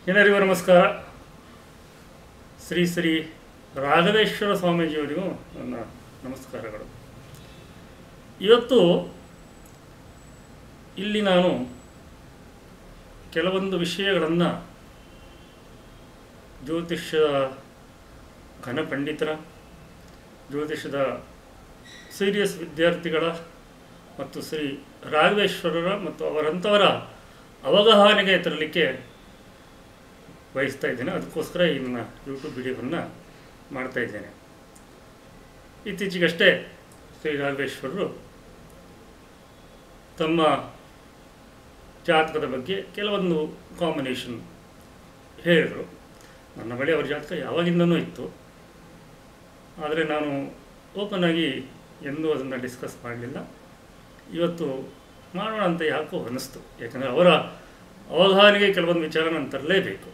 ಎಲ್ಲರಿಗೂ ನಮಸ್ಕಾರ ಶ್ರೀ ಶ್ರೀ ರಾಘವೇಶ್ವರ ಸ್ವಾಮೀಜಿಯವರಿಗೂ ನನ್ನ ನಮಸ್ಕಾರಗಳು ಇವತ್ತು ಇಲ್ಲಿ ನಾನು ಕೆಲವೊಂದು ವಿಷಯಗಳನ್ನು ಜ್ಯೋತಿಷ್ಯದ ಘನ ಪಂಡಿತರ ಜ್ಯೋತಿಷದ ಸೀರಿಯಸ್ ವಿದ್ಯಾರ್ಥಿಗಳ ಮತ್ತು ಶ್ರೀ ರಾಘವೇಶ್ವರರ ಮತ್ತು ಅವರಂಥವರ ಅವಗಾಹನೆಗೆ ತರಲಿಕ್ಕೆ ಬಯಸ್ತಾ ಇದ್ದೇನೆ ಅದಕ್ಕೋಸ್ಕರ ಈ ನನ್ನ ಯೂಟ್ಯೂಬ್ ವಿಡಿಯೋವನ್ನು ಮಾಡ್ತಾ ಇದ್ದೇನೆ ಇತ್ತೀಚೆಗಷ್ಟೇ ಶ್ರೀ ರಾಘವೇಶ್ವರರು ತಮ್ಮ ಜಾತಕದ ಬಗ್ಗೆ ಕೆಲವೊಂದು ಕಾಂಬಿನೇಷನ್ ಹೇಳಿದರು ನನ್ನ ಬಳಿ ಅವರ ಜಾತಕ ಯಾವಾಗಿಂದನೂ ಇತ್ತು ಆದರೆ ನಾನು ಓಪನ್ ಆಗಿ ಎಂದೂ ಅದನ್ನು ಡಿಸ್ಕಸ್ ಮಾಡಲಿಲ್ಲ ಇವತ್ತು ಮಾಡೋಣ ಅಂತ ಯಾಕೋ ಅನ್ನಿಸ್ತು ಯಾಕಂದರೆ ಅವರ ಅವಧಾನಿಗೆ ಕೆಲವೊಂದು ವಿಚಾರ ನಾನು ತರಲೇಬೇಕು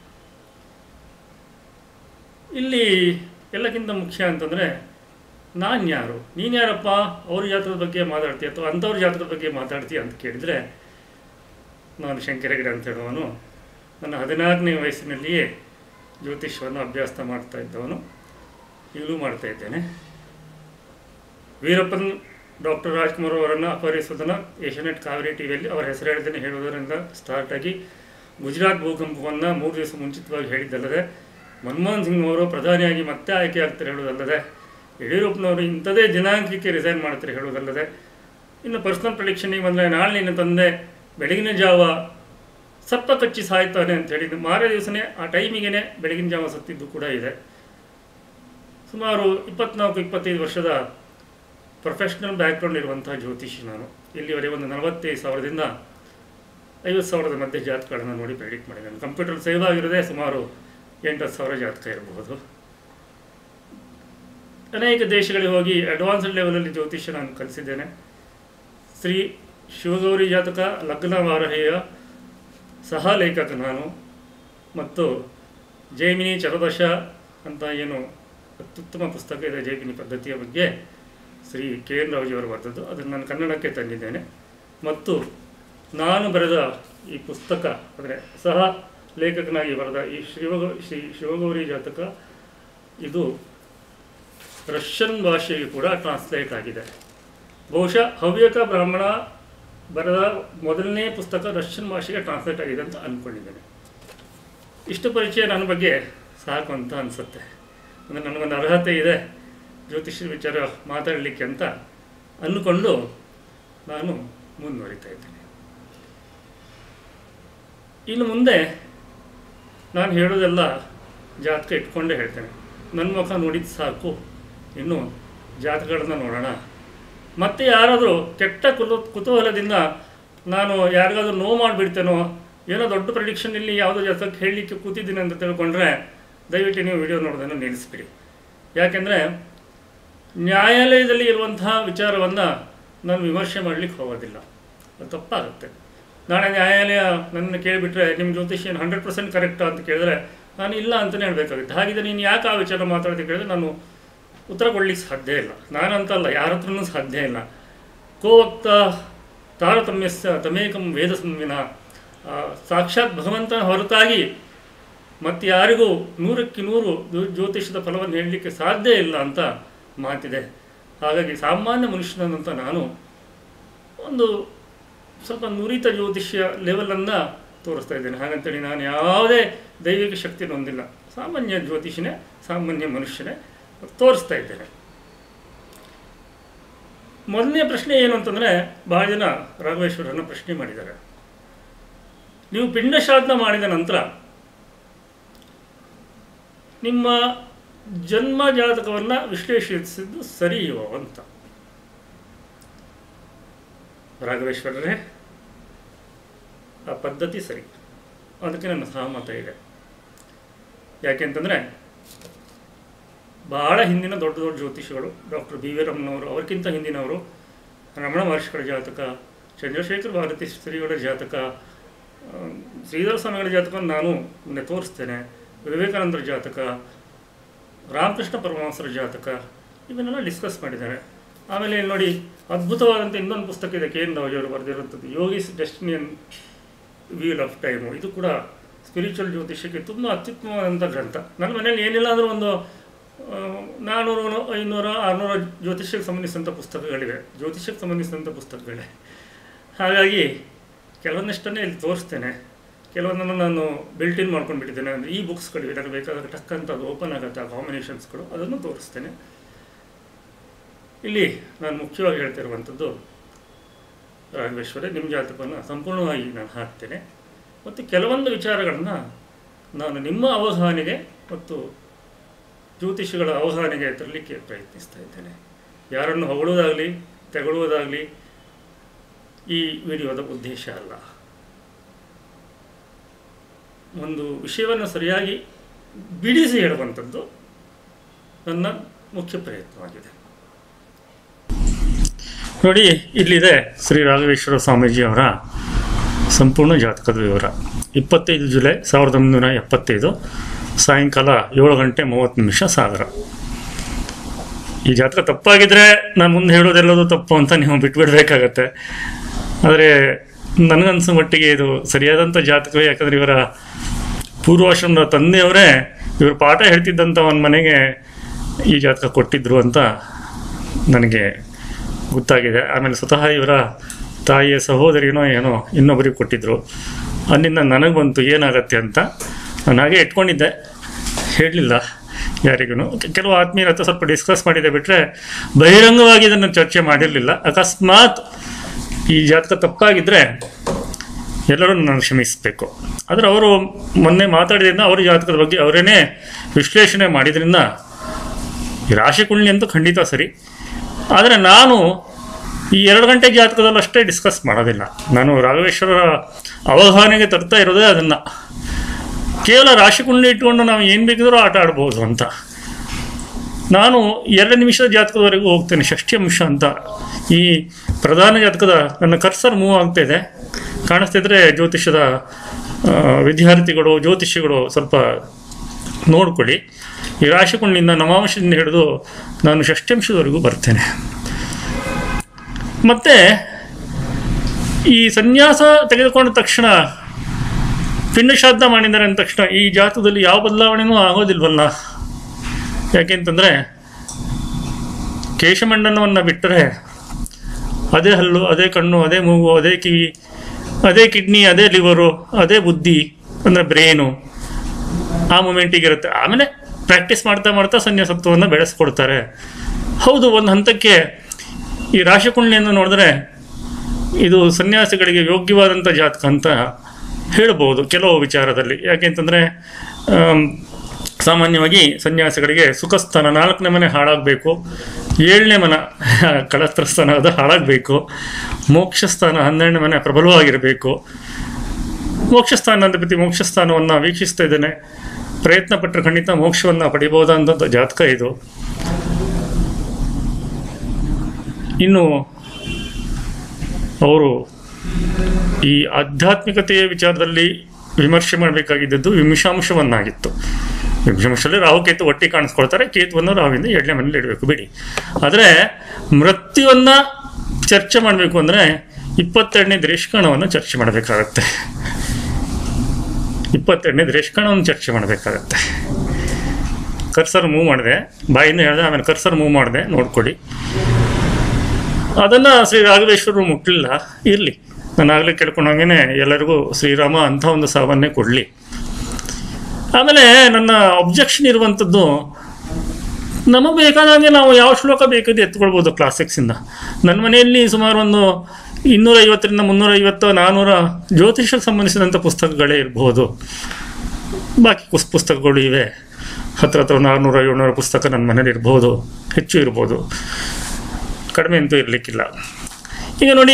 ಇಲ್ಲಿ ಎಲ್ಲಕ್ಕಿಂತ ಮುಖ್ಯ ಅಂತಂದರೆ ನಾನು ಯಾರು ನೀನು ಯಾರಪ್ಪ ಅವ್ರ ಜಾತಕದ ಬಗ್ಗೆ ಮಾತಾಡ್ತೀಯ ಅಥವಾ ಅಂಥವ್ರ ಜಾತಕದ ಬಗ್ಗೆ ಮಾತಾಡ್ತೀಯ ಅಂತ ಕೇಳಿದರೆ ನಾನು ಶಂಕರಗಿರಿ ಅಂತ ಹೇಳುವವನು ನನ್ನ ಹದಿನಾರನೇ ವಯಸ್ಸಿನಲ್ಲಿಯೇ ಜ್ಯೋತಿಷ್ಯವನ್ನು ಅಭ್ಯಾಸ ಮಾಡ್ತಾ ಇದ್ದವನು ಈಗಲೂ ಮಾಡ್ತಾ ಇದ್ದೇನೆ ವೀರಪ್ಪನ್ ಡಾಕ್ಟರ್ ರಾಜ್ಕುಮಾರ್ ಅವರನ್ನು ಅಪಹರಿಸುವುದನ್ನು ಏಷ್ಯಾನೆಟ್ ಕಾವೇರಿ ಟಿ ವಿಯಲ್ಲಿ ಅವರ ಹೆಸರು ಹೇಳಿದ್ದೇನೆ ಹೇಳುವುದರಿಂದ ಸ್ಟಾರ್ಟ್ ಆಗಿ ಗುಜರಾತ್ ಭೂಕಂಪವನ್ನು ಮೂರು ದಿವಸ ಮುಂಚಿತವಾಗಿ ಹೇಳಿದ್ದಲ್ಲದೆ ಮನಮೋಹನ್ ಸಿಂಗ್ ಅವರು ಪ್ರಧಾನಿಯಾಗಿ ಮತ್ತೆ ಆಯ್ಕೆ ಆಗ್ತಾರೆ ಹೇಳುವುದಲ್ಲದೆ ಯಡಿಯೂರಪ್ಪನವರು ಇಂಥದೇ ದಿನಾಂಕಕ್ಕೆ ರಿಸೈನ್ ಮಾಡ್ತಾರೆ ಹೇಳುವುದಲ್ಲದೆ ಇನ್ನು ಪರ್ಸ್ನಲ್ ಪ್ರೊಡಿಕ್ಷನಿಗೆ ಬಂದರೆ ನಾಳೆ ನಿನ್ನ ತಂದೆ ಬೆಳಗಿನ ಜಾವ ಸಪ್ಪ ಕಚ್ಚಿ ಸಾಯ್ತಾನೆ ಅಂತ ಹೇಳಿದ್ದು ಮಾರೇ ದಿವಸನೇ ಆ ಟೈಮಿಗೆ ಬೆಳಗಿನ ಜಾವ ಸತ್ತಿದ್ದು ಕೂಡ ಇದೆ ಸುಮಾರು ಇಪ್ಪತ್ನಾಲ್ಕು ಇಪ್ಪತ್ತೈದು ವರ್ಷದ ಪ್ರೊಫೆಷ್ನಲ್ ಬ್ಯಾಕ್ಗ್ರೌಂಡ್ ಇರುವಂತಹ ಜ್ಯೋತಿಷಿ ನಾನು ಇಲ್ಲಿವರೆಗೆ ಒಂದು ನಲವತ್ತೈದು ಸಾವಿರದಿಂದ ಐವತ್ತು ಸಾವಿರದ ಮಧ್ಯೆ ಜಾತಕಗಳನ್ನು ನೋಡಿ ಪ್ರೆಡಿಕ್ಟ್ ಮಾಡಿದ್ದೇನೆ ಕಂಪ್ಯೂಟರ್ ಸೇವ್ ಆಗಿರೋದೇ ಸುಮಾರು ಎಂಟತ್ತು ಸಾವಿರ ಜಾತಕ ಇರಬಹುದು ಅನೇಕ ದೇಶಗಳಿಗೆ ಹೋಗಿ ಅಡ್ವಾನ್ಸ್ಡ್ ಲೆವೆಲಲ್ಲಿ ಜ್ಯೋತಿಷ್ಯ ನಾನು ಕಲಿಸಿದ್ದೇನೆ ಶ್ರೀ ಶಿವಗೌರಿ ಜಾತಕ ಲಗ್ನ ವಾರಹೆಯ ಸಹ ಲೇಖಕ ನಾನು ಮತ್ತು ಜೈಮಿನಿ ಚರದಶ ಅಂತ ಏನು ಅತ್ಯುತ್ತಮ ಪುಸ್ತಕ ಇದೆ ಜೈಮಿನಿ ಪದ್ಧತಿಯ ಬಗ್ಗೆ ಶ್ರೀ ಕೆ ಎನ್ ರಾವುಜಿಯವರು ಬರೆದದ್ದು ಅದನ್ನು ನಾನು ಕನ್ನಡಕ್ಕೆ ತಂದಿದ್ದೇನೆ ಮತ್ತು ನಾನು ಬರೆದ ಈ ಪುಸ್ತಕ ಅಂದರೆ ಸಹ ಲೇಖಕನಾಗಿ ಬರೆದ ಈ ಶಿವಗೌ ಶ್ರೀ ಶಿವಗೌರಿ ಜಾತಕ ಇದು ರಷ್ಯನ್ ಭಾಷೆಗೆ ಕೂಡ ಟ್ರಾನ್ಸ್ಲೇಟ್ ಆಗಿದೆ ಬಹುಶಃ ಹವ್ಯಕ ಬ್ರಾಹ್ಮಣ ಬರೆದ ಮೊದಲನೇ ಪುಸ್ತಕ ರಷ್ಯನ್ ಭಾಷೆಗೆ ಟ್ರಾನ್ಸ್ಲೇಟ್ ಆಗಿದೆ ಅಂತ ಅಂದ್ಕೊಂಡಿದ್ದೇನೆ ಇಷ್ಟು ಪರಿಚಯ ನನ್ನ ಬಗ್ಗೆ ಸಾಕು ಅಂತ ಅನಿಸುತ್ತೆ ಅಂದರೆ ನನಗೊಂದು ಅರ್ಹತೆ ಇದೆ ಜ್ಯೋತಿಷ್ಯ ವಿಚಾರ ಮಾತಾಡಲಿಕ್ಕೆ ಅಂತ ಅಂದುಕೊಂಡು ನಾನು ಮುಂದುವರಿತಾ ಇದ್ದೇನೆ ಇನ್ನು ಮುಂದೆ ನಾನು ಹೇಳೋದೆಲ್ಲ ಜಾತಕ ಇಟ್ಕೊಂಡೇ ಹೇಳ್ತೇನೆ ನನ್ನ ಮುಖ ನೋಡಿದ ಸಾಕು ಇನ್ನು ಜಾತಕಗಳನ್ನು ನೋಡೋಣ ಮತ್ತೆ ಯಾರಾದರೂ ಕೆಟ್ಟ ಕುಲು ಕುತೂಹಲದಿಂದ ನಾನು ಯಾರಿಗಾದ್ರೂ ನೋವು ಮಾಡಿಬಿಡ್ತೇನೋ ಏನೋ ದೊಡ್ಡ ಪ್ರೆಡಿಕ್ಷನ್ ಇಲ್ಲಿ ಯಾವುದೋ ಜಾತಕ ಹೇಳಲಿಕ್ಕೆ ಕೂತಿದ್ದೀನಿ ಅಂತ ತಿಳ್ಕೊಂಡ್ರೆ ದಯವಿಟ್ಟು ನೀವು ವಿಡಿಯೋ ನೋಡೋದನ್ನು ನಿಲ್ಲಿಸ್ಬಿಡಿ ಯಾಕೆಂದರೆ ನ್ಯಾಯಾಲಯದಲ್ಲಿ ಇರುವಂತಹ ವಿಚಾರವನ್ನು ನಾನು ವಿಮರ್ಶೆ ಮಾಡಲಿಕ್ಕೆ ಹೋಗೋದಿಲ್ಲ ಅದು ತಪ್ಪಾಗುತ್ತೆ ನಾಳೆ ನ್ಯಾಯಾಲಯ ನನ್ನ ಕೇಳಿಬಿಟ್ರೆ ನಿಮ್ಮ ಜ್ಯೋತಿಷ್ಯ ಹಂಡ್ರೆಡ್ ಪರ್ಸೆಂಟ್ ಕರೆಕ್ಟಾ ಅಂತ ಕೇಳಿದ್ರೆ ನಾನು ಇಲ್ಲ ಅಂತಲೇ ಹೇಳಬೇಕಾಗುತ್ತೆ ಹಾಗಿದ್ರೆ ನೀನು ಯಾಕೆ ಆ ವಿಚಾರ ಮಾತಾಡ್ತೀನಿ ಕೇಳಿದ್ರೆ ನಾನು ಉತ್ತರ ಕೊಡಲಿಕ್ಕೆ ಸಾಧ್ಯ ಇಲ್ಲ ನಾನಂತಲ್ಲ ಯಾರ ಹತ್ರನೂ ಸಾಧ್ಯ ಇಲ್ಲ ಕೋವಕ್ತ ತಾರತಮ್ಯಸ್ಯ ತಮೇಕಂ ವೇದ ಸಂವಿನ ಸಾಕ್ಷಾತ್ ಭಗವಂತನ ಹೊರತಾಗಿ ಮತ್ತು ಯಾರಿಗೂ ನೂರಕ್ಕೆ ನೂರು ಜ್ಯೋತಿಷದ ಫಲವನ್ನು ಹೇಳಲಿಕ್ಕೆ ಸಾಧ್ಯ ಇಲ್ಲ ಅಂತ ಮಾತಿದೆ ಹಾಗಾಗಿ ಸಾಮಾನ್ಯ ಮನುಷ್ಯನಂತ ನಾನು ಒಂದು ಸ್ವಲ್ಪ ನುರಿತ ಜ್ಯೋತಿಷ್ಯ ಲೆವೆಲನ್ನು ತೋರಿಸ್ತಾ ಇದ್ದೇನೆ ಹಾಗಂತೇಳಿ ನಾನು ಯಾವುದೇ ದೈವಿಕ ಶಕ್ತಿಯನ್ನು ಹೊಂದಿಲ್ಲ ಸಾಮಾನ್ಯ ಜ್ಯೋತಿಷನೇ ಸಾಮಾನ್ಯ ಮನುಷ್ಯನೇ ತೋರಿಸ್ತಾ ಇದ್ದೇನೆ ಮೊದಲನೇ ಪ್ರಶ್ನೆ ಏನು ಅಂತಂದರೆ ಭಾಳ ಜನ ರಾಘವೇಶ್ವರನ್ನು ಪ್ರಶ್ನೆ ಮಾಡಿದ್ದಾರೆ ನೀವು ಪಿಂಡಶ್ರಾದ್ದ ಮಾಡಿದ ನಂತರ ನಿಮ್ಮ ಜನ್ಮ ಜಾತಕವನ್ನು ವಿಶ್ಲೇಷಿಸಿದ್ದು ಸರಿಯೋ ಅಂತ ರಾಘವೇಶ್ವರರೇ ಆ ಪದ್ಧತಿ ಸರಿ ಅದಕ್ಕೆ ನನ್ನ ಸಹಮತ ಇದೆ ಯಾಕೆಂತಂದರೆ ಬಹಳ ಹಿಂದಿನ ದೊಡ್ಡ ದೊಡ್ಡ ಜ್ಯೋತಿಷಿಗಳು ಡಾಕ್ಟರ್ ಬಿ ವಿ ರಮಣವರು ಅವರಿಗಿಂತ ಹಿಂದಿನವರು ರಮಣ ಮಹರ್ಷಿಗಳ ಜಾತಕ ಚಂದ್ರಶೇಖರ್ ಭಾರತಿ ಶ್ರೀಗಳ ಜಾತಕ ಶ್ರೀಧರ ಸ್ವಾಮಿಗಳ ಜಾತಕವನ್ನು ನಾನು ಮುಂದೆ ತೋರಿಸ್ತೇನೆ ವಿವೇಕಾನಂದರ ಜಾತಕ ರಾಮಕೃಷ್ಣ ಪರಮಹಂಸರ ಜಾತಕ ಇವನ್ನೆಲ್ಲ ಡಿಸ್ಕಸ್ ಮಾಡಿದ್ದಾರೆ ಆಮೇಲೆ ಇಲ್ಲಿ ನೋಡಿ ಅದ್ಭುತವಾದಂಥ ಇನ್ನೊಂದು ಪುಸ್ತಕ ಇದೆ ಕೆ ಎನ್ ರಾಜವರು ಬರೆದಿರುವಂಥದ್ದು ಯೋಗಿಸ್ ಡೆಸ್ಟಿನಿಯನ್ ವೀಲ್ ಆಫ್ ಟೈಮು ಇದು ಕೂಡ ಸ್ಪಿರಿಚುವಲ್ ಜ್ಯೋತಿಷ್ಯಕ್ಕೆ ತುಂಬ ಅತ್ಯುತ್ತಮವಾದಂಥ ಗ್ರಂಥ ನನ್ನ ಮನೇಲಿ ಏನಿಲ್ಲ ಅಂದರೂ ಒಂದು ಆ, ನಾನ್ನೂರು ಐನೂರು ಆರುನೂರು ಜ್ಯೋತಿಷ್ಯಕ್ಕೆ ಸಂಬಂಧಿಸಿದಂಥ ಪುಸ್ತಕಗಳಿವೆ ಜ್ಯೋತಿಷ್ಯಕ್ಕೆ ಸಂಬಂಧಿಸಿದಂಥ ಪುಸ್ತಕಗಳೇ ಹಾಗಾಗಿ ಕೆಲವೊಂದಿಷ್ಟನ್ನೇ ಇಲ್ಲಿ ತೋರಿಸ್ತೇನೆ ಕೆಲವೊಂದನ್ನು ನಾನು ಬಿಲ್ಟ್ ಇನ್ ಮಾಡ್ಕೊಂಡು ಬಿಟ್ಟಿದ್ದೇನೆ ಅಂದರೆ ಈ ಬುಕ್ಸ್ಗಳಿವೆ ನನಗೆ ಬೇಕಾದಾಗ ಟಕ್ ಅಂತ ಅದು ಓಪನ್ ಆಗುತ್ತೆ ಆ ಕಾಂಬಿನೇಷನ್ಸ್ಗಳು ಅದನ್ನು ತೋರಿಸ್ತೇನೆ ಇಲ್ಲಿ ನಾನು ಮುಖ್ಯವಾಗಿ ಹೇಳ್ತಿರುವಂಥದ್ದು ರಾಘವೇಶ್ವರ ನಿಮ್ಮ ಜಾತಕವನ್ನು ಸಂಪೂರ್ಣವಾಗಿ ನಾನು ಹಾಕ್ತೇನೆ ಮತ್ತು ಕೆಲವೊಂದು ವಿಚಾರಗಳನ್ನು ನಾನು ನಿಮ್ಮ ಅವಗಾಹನೆಗೆ ಮತ್ತು ಜ್ಯೋತಿಷಿಗಳ ಅವಗಾಹನೆಗೆ ತರಲಿಕ್ಕೆ ಪ್ರಯತ್ನಿಸ್ತಾ ಇದ್ದೇನೆ ಯಾರನ್ನು ಹೊಗಳುವುದಾಗಲಿ ತೆಗೊಳ್ಳುವುದಾಗಲಿ ಈ ವಿಡಿಯೋದ ಉದ್ದೇಶ ಅಲ್ಲ ಒಂದು ವಿಷಯವನ್ನು ಸರಿಯಾಗಿ ಬಿಡಿಸಿ ಹೇಳುವಂಥದ್ದು ನನ್ನ ಮುಖ್ಯ ಪ್ರಯತ್ನವಾಗಿದೆ ನೋಡಿ ಇಲ್ಲಿದೆ ಶ್ರೀ ರಾಘವೇಶ್ವರ ಸ್ವಾಮೀಜಿಯವರ ಸಂಪೂರ್ಣ ಜಾತಕದ ವಿವರ ಇಪ್ಪತ್ತೈದು ಜುಲೈ ಸಾವಿರದ ಒಂಬೈನೂರ ಎಪ್ಪತ್ತೈದು ಸಾಯಂಕಾಲ ಏಳು ಗಂಟೆ ಮೂವತ್ತು ನಿಮಿಷ ಸಾಗರ ಈ ಜಾತಕ ತಪ್ಪಾಗಿದ್ರೆ ನಾನು ಮುಂದೆ ಹೇಳೋದೆಲ್ಲದು ತಪ್ಪು ಅಂತ ನೀವು ಬಿಟ್ಬಿಡ್ಬೇಕಾಗತ್ತೆ ಆದರೆ ನನಗನ್ಸೋ ಮಟ್ಟಿಗೆ ಇದು ಸರಿಯಾದಂಥ ಜಾತಕವೇ ಯಾಕಂದರೆ ಇವರ ಪೂರ್ವಾಶ್ರಮದ ತಂದೆಯವರೇ ಇವರು ಪಾಠ ಹೇಳ್ತಿದ್ದಂಥ ಒಂದು ಮನೆಗೆ ಈ ಜಾತಕ ಕೊಟ್ಟಿದ್ರು ಅಂತ ನನಗೆ ಗೊತ್ತಾಗಿದೆ ಆಮೇಲೆ ಸ್ವತಃ ಇವರ ತಾಯಿಯ ಸಹೋದರಿನೋ ಏನೋ ಇನ್ನೊಬ್ಬರಿಗೆ ಕೊಟ್ಟಿದ್ರು ಅಲ್ಲಿಂದ ನನಗೆ ಬಂತು ಏನಾಗತ್ತೆ ಅಂತ ನಾನು ಹಾಗೆ ಇಟ್ಕೊಂಡಿದ್ದೆ ಹೇಳಲಿಲ್ಲ ಯಾರಿಗೂ ಕೆಲವು ಆತ್ಮೀಯರ ಹತ್ರ ಸ್ವಲ್ಪ ಡಿಸ್ಕಸ್ ಮಾಡಿದೆ ಬಿಟ್ಟರೆ ಬಹಿರಂಗವಾಗಿ ಇದನ್ನು ಚರ್ಚೆ ಮಾಡಿರಲಿಲ್ಲ ಅಕಸ್ಮಾತ್ ಈ ಜಾತಕ ತಪ್ಪಾಗಿದ್ದರೆ ಎಲ್ಲರೂ ನಾನು ಕ್ಷಮಿಸಬೇಕು ಆದರೆ ಅವರು ಮೊನ್ನೆ ಮಾತಾಡಿದ್ರಿಂದ ಅವ್ರ ಜಾತಕದ ಬಗ್ಗೆ ಅವರೇನೇ ವಿಶ್ಲೇಷಣೆ ಮಾಡಿದ್ರಿಂದ ಈ ರಾಶಿ ಕುಂಡ್ಲಿ ಅಂತೂ ಖಂಡಿತ ಸರಿ ಆದರೆ ನಾನು ಈ ಎರಡು ಗಂಟೆ ಜಾತಕದಲ್ಲಿ ಅಷ್ಟೇ ಡಿಸ್ಕಸ್ ಮಾಡೋದಿಲ್ಲ ನಾನು ರಾಘವೇಶ್ವರರ ಅವಗಾಹನೆಗೆ ತರ್ತಾ ಇರೋದೇ ಅದನ್ನು ಕೇವಲ ರಾಶಿ ಕುಂಡ್ಲಿ ಇಟ್ಕೊಂಡು ನಾವು ಏನು ಬೇಕಿದ್ರೂ ಆಟ ಆಡ್ಬೋದು ಅಂತ ನಾನು ಎರಡು ನಿಮಿಷದ ಜಾತಕದವರೆಗೂ ಹೋಗ್ತೇನೆ ಷಷ್ಠಿ ಅಂಶ ಅಂತ ಈ ಪ್ರಧಾನ ಜಾತಕದ ನನ್ನ ಕರ್ಸರ್ ಮೂವ್ ಆಗ್ತಾ ಇದೆ ಕಾಣಿಸ್ತಿದ್ರೆ ಜ್ಯೋತಿಷದ ಆ, ವಿದ್ಯಾರ್ಥಿಗಳು ಜ್ಯೋತಿಷಿಗಳು ಸ್ವಲ್ಪ ನೋಡ್ಕೊಳ್ಳಿ ಈ ರಾಶಿಕುಂಡಿಂದ ನವಾಂಶದಿಂದ ಹಿಡಿದು ನಾನು ಷಷ್ಠಂಶದವರೆಗೂ ಬರ್ತೇನೆ ಮತ್ತೆ ಈ ಸನ್ಯಾಸ ತೆಗೆದುಕೊಂಡ ತಕ್ಷಣ ಪಿಂಡ ಶ್ರಾದ್ದ ಮಾಡಿದ್ದಾರೆ ಅಂದ ತಕ್ಷಣ ಈ ಜಾತಕದಲ್ಲಿ ಯಾವ ಬದಲಾವಣೆನೂ ಆಗೋದಿಲ್ವಲ್ಲ ಯಾಕೆಂತಂದರೆ ಕೇಶಮಂಡನವನ್ನು ಬಿಟ್ಟರೆ ಅದೇ ಹಲ್ಲು ಅದೇ ಕಣ್ಣು ಅದೇ ಮೂಗು ಅದೇ ಕಿವಿ ಅದೇ ಕಿಡ್ನಿ ಅದೇ ಲಿವರು ಅದೇ ಬುದ್ಧಿ ಅಂದರೆ ಬ್ರೇನು ಆ ಮೂಮೆಂಟಿಗೆ ಇರುತ್ತೆ ಆಮೇಲೆ ಪ್ರಾಕ್ಟೀಸ್ ಮಾಡ್ತಾ ಮಾಡ್ತಾ ಸನ್ಯಾಸತ್ವವನ್ನು ಬೆಳೆಸ್ಕೊಡ್ತಾರೆ ಹೌದು ಒಂದು ಹಂತಕ್ಕೆ ಈ ರಾಶಿಕುಂಡ್ಲಿಯನ್ನು ನೋಡಿದ್ರೆ ಇದು ಸನ್ಯಾಸಿಗಳಿಗೆ ಯೋಗ್ಯವಾದಂಥ ಜಾತಕ ಅಂತ ಹೇಳ್ಬೋದು ಕೆಲವು ವಿಚಾರದಲ್ಲಿ ಯಾಕೆಂತಂದರೆ ಸಾಮಾನ್ಯವಾಗಿ ಸನ್ಯಾಸಿಗಳಿಗೆ ಸುಖಸ್ಥಾನ ನಾಲ್ಕನೇ ಮನೆ ಹಾಳಾಗಬೇಕು ಏಳನೇ ಮನ ಕಳತ್ರ ಸ್ಥಾನ ಅದು ಹಾಳಾಗಬೇಕು ಮೋಕ್ಷಸ್ಥಾನ ಹನ್ನೆರಡನೇ ಮನೆ ಪ್ರಬಲವಾಗಿರಬೇಕು ಮೋಕ್ಷಸ್ಥಾನ ಅಧಿಪತಿ ಮೋಕ್ಷಸ್ಥಾನವನ್ನು ವೀಕ್ಷಿಸ್ತಾ ಇದ್ದೇನೆ ಪ್ರಯತ್ನ ಪಟ್ಟರೆ ಖಂಡಿತ ಮೋಕ್ಷವನ್ನು ಪಡಿಬಹುದಾದಂಥ ಜಾತಕ ಇದು ಇನ್ನು ಅವರು ಈ ಆಧ್ಯಾತ್ಮಿಕತೆಯ ವಿಚಾರದಲ್ಲಿ ವಿಮರ್ಶೆ ಮಾಡಬೇಕಾಗಿದ್ದದ್ದು ವಿಮರ್ಶಾಂಶವನ್ನಾಗಿತ್ತು ವಿಮರ್ಶಾಂಶದಲ್ಲಿ ರಾಹುಕೇತು ಒಟ್ಟಿಗೆ ಕಾಣಿಸ್ಕೊಳ್ತಾರೆ ಕೇತುವನ್ನು ರಾಹುವಿಂದ ಎರಡನೇ ಮನೇಲಿ ಇಡಬೇಕು ಬಿಡಿ ಆದರೆ ಮೃತ್ಯುವನ್ನು ಚರ್ಚೆ ಮಾಡಬೇಕು ಅಂದರೆ ಇಪ್ಪತ್ತೆರಡನೇ ದೃಷ್ಕಣವನ್ನು ಚರ್ಚೆ ಮಾಡಬೇಕಾಗತ್ತೆ ಇಪ್ಪತ್ತೆರಡನೇ ದೃಷ್ಕಣವನ್ನು ಚರ್ಚೆ ಮಾಡಬೇಕಾಗತ್ತೆ ಕರ್ಸರ್ ಮೂವ್ ಮಾಡಿದೆ ಬಾಯಿಂದ ಹೇಳಿದೆ ಆಮೇಲೆ ಕರ್ಸರ್ ಮೂವ್ ಮಾಡಿದೆ ನೋಡ್ಕೊಡಿ ಅದನ್ನು ಶ್ರೀ ರಾಘವೇಶ್ವರರು ಮುಟ್ಟಲಿಲ್ಲ ಇರಲಿ ನಾನು ಆಗಲೇ ಕೇಳ್ಕೊಂಡಂಗೆ ಎಲ್ಲರಿಗೂ ಶ್ರೀರಾಮ ಅಂಥ ಒಂದು ಸಾವನ್ನೇ ಕೊಡಲಿ ಆಮೇಲೆ ನನ್ನ ಒಬ್ಜೆಕ್ಷನ್ ಇರುವಂಥದ್ದು ನಮಗೆ ಬೇಕಾದಂಗೆ ನಾವು ಯಾವ ಶ್ಲೋಕ ಬೇಕಾದ್ರೆ ಎತ್ಕೊಳ್ಬೋದು ಕ್ಲಾಸಿಕ್ಸಿಂದ ನನ್ನ ಮನೆಯಲ್ಲಿ ಸುಮಾರು ಒಂದು ಇನ್ನೂರೈವತ್ತರಿಂದ ಮುನ್ನೂರೈವತ್ತು ನಾನ್ನೂರ ಜ್ಯೋತಿಷಕ್ಕೆ ಸಂಬಂಧಿಸಿದಂಥ ಪುಸ್ತಕಗಳೇ ಇರಬಹುದು ಬಾಕಿ ಕುಸ್ ಪುಸ್ತಕಗಳು ಇವೆ ಹತ್ರ ಹತ್ರ ಒಂದು ಆರುನೂರ ಏಳ್ನೂರ ಪುಸ್ತಕ ನನ್ನ ಮನೇಲಿ ಇರ್ಬೋದು ಹೆಚ್ಚು ಇರ್ಬೋದು ಕಡಿಮೆ ಅಂತೂ ಇರಲಿಕ್ಕಿಲ್ಲ ಈಗ ನೋಡಿ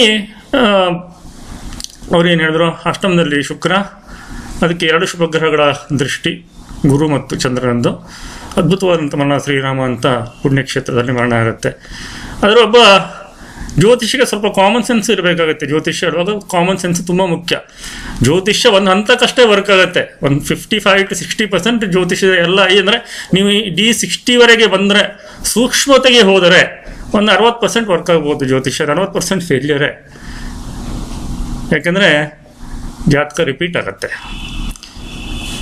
ಅವ್ರು ಏನು ಹೇಳಿದ್ರು ಅಷ್ಟಮದಲ್ಲಿ ಶುಕ್ರ ಅದಕ್ಕೆ ಎರಡು ಶುಭಗ್ರಹಗಳ ದೃಷ್ಟಿ ಗುರು ಮತ್ತು ಚಂದ್ರನಂದು ಅದ್ಭುತವಾದಂಥ ಮರಣ ಶ್ರೀರಾಮ ಅಂತ ಪುಣ್ಯಕ್ಷೇತ್ರದಲ್ಲಿ ಮರಣ ಆಗುತ್ತೆ ಅದರ ಒಬ್ಬ ಜ್ಯೋತಿಷಿಗೆ ಸ್ವಲ್ಪ ಕಾಮನ್ ಸೆನ್ಸ್ ಇರಬೇಕಾಗುತ್ತೆ ಜ್ಯೋತಿಷ್ಯ ಹೇಳುವಾಗ ಕಾಮನ್ ಸೆನ್ಸ್ ತುಂಬ ಮುಖ್ಯ ಜ್ಯೋತಿಷ್ಯ ಒಂದು ಹಂತಕ್ಕಷ್ಟೇ ವರ್ಕ್ ಆಗುತ್ತೆ ಒಂದು fifty five to sixty percent ಜ್ಯೋತಿಷ್ಯದ ಎಲ್ಲ ಅಂದರೆ ನೀವು ಡಿ ಸಿಕ್ಸ್ಟಿವರೆಗೆ ಬಂದರೆ ಸೂಕ್ಷ್ಮತೆಗೆ ಹೋದರೆ ಒಂದು ಅರವತ್ತು ಪರ್ಸೆಂಟ್ ವರ್ಕ್ ಆಗ್ಬೋದು ಜ್ಯೋತಿಷ್ಯ ಅರವತ್ತು ಪರ್ಸೆಂಟ್ ಫೇಲ್ಯೂರೇ ಯಾಕೆಂದರೆ ಜಾತಕ ರಿಪೀಟ್ ಆಗುತ್ತೆ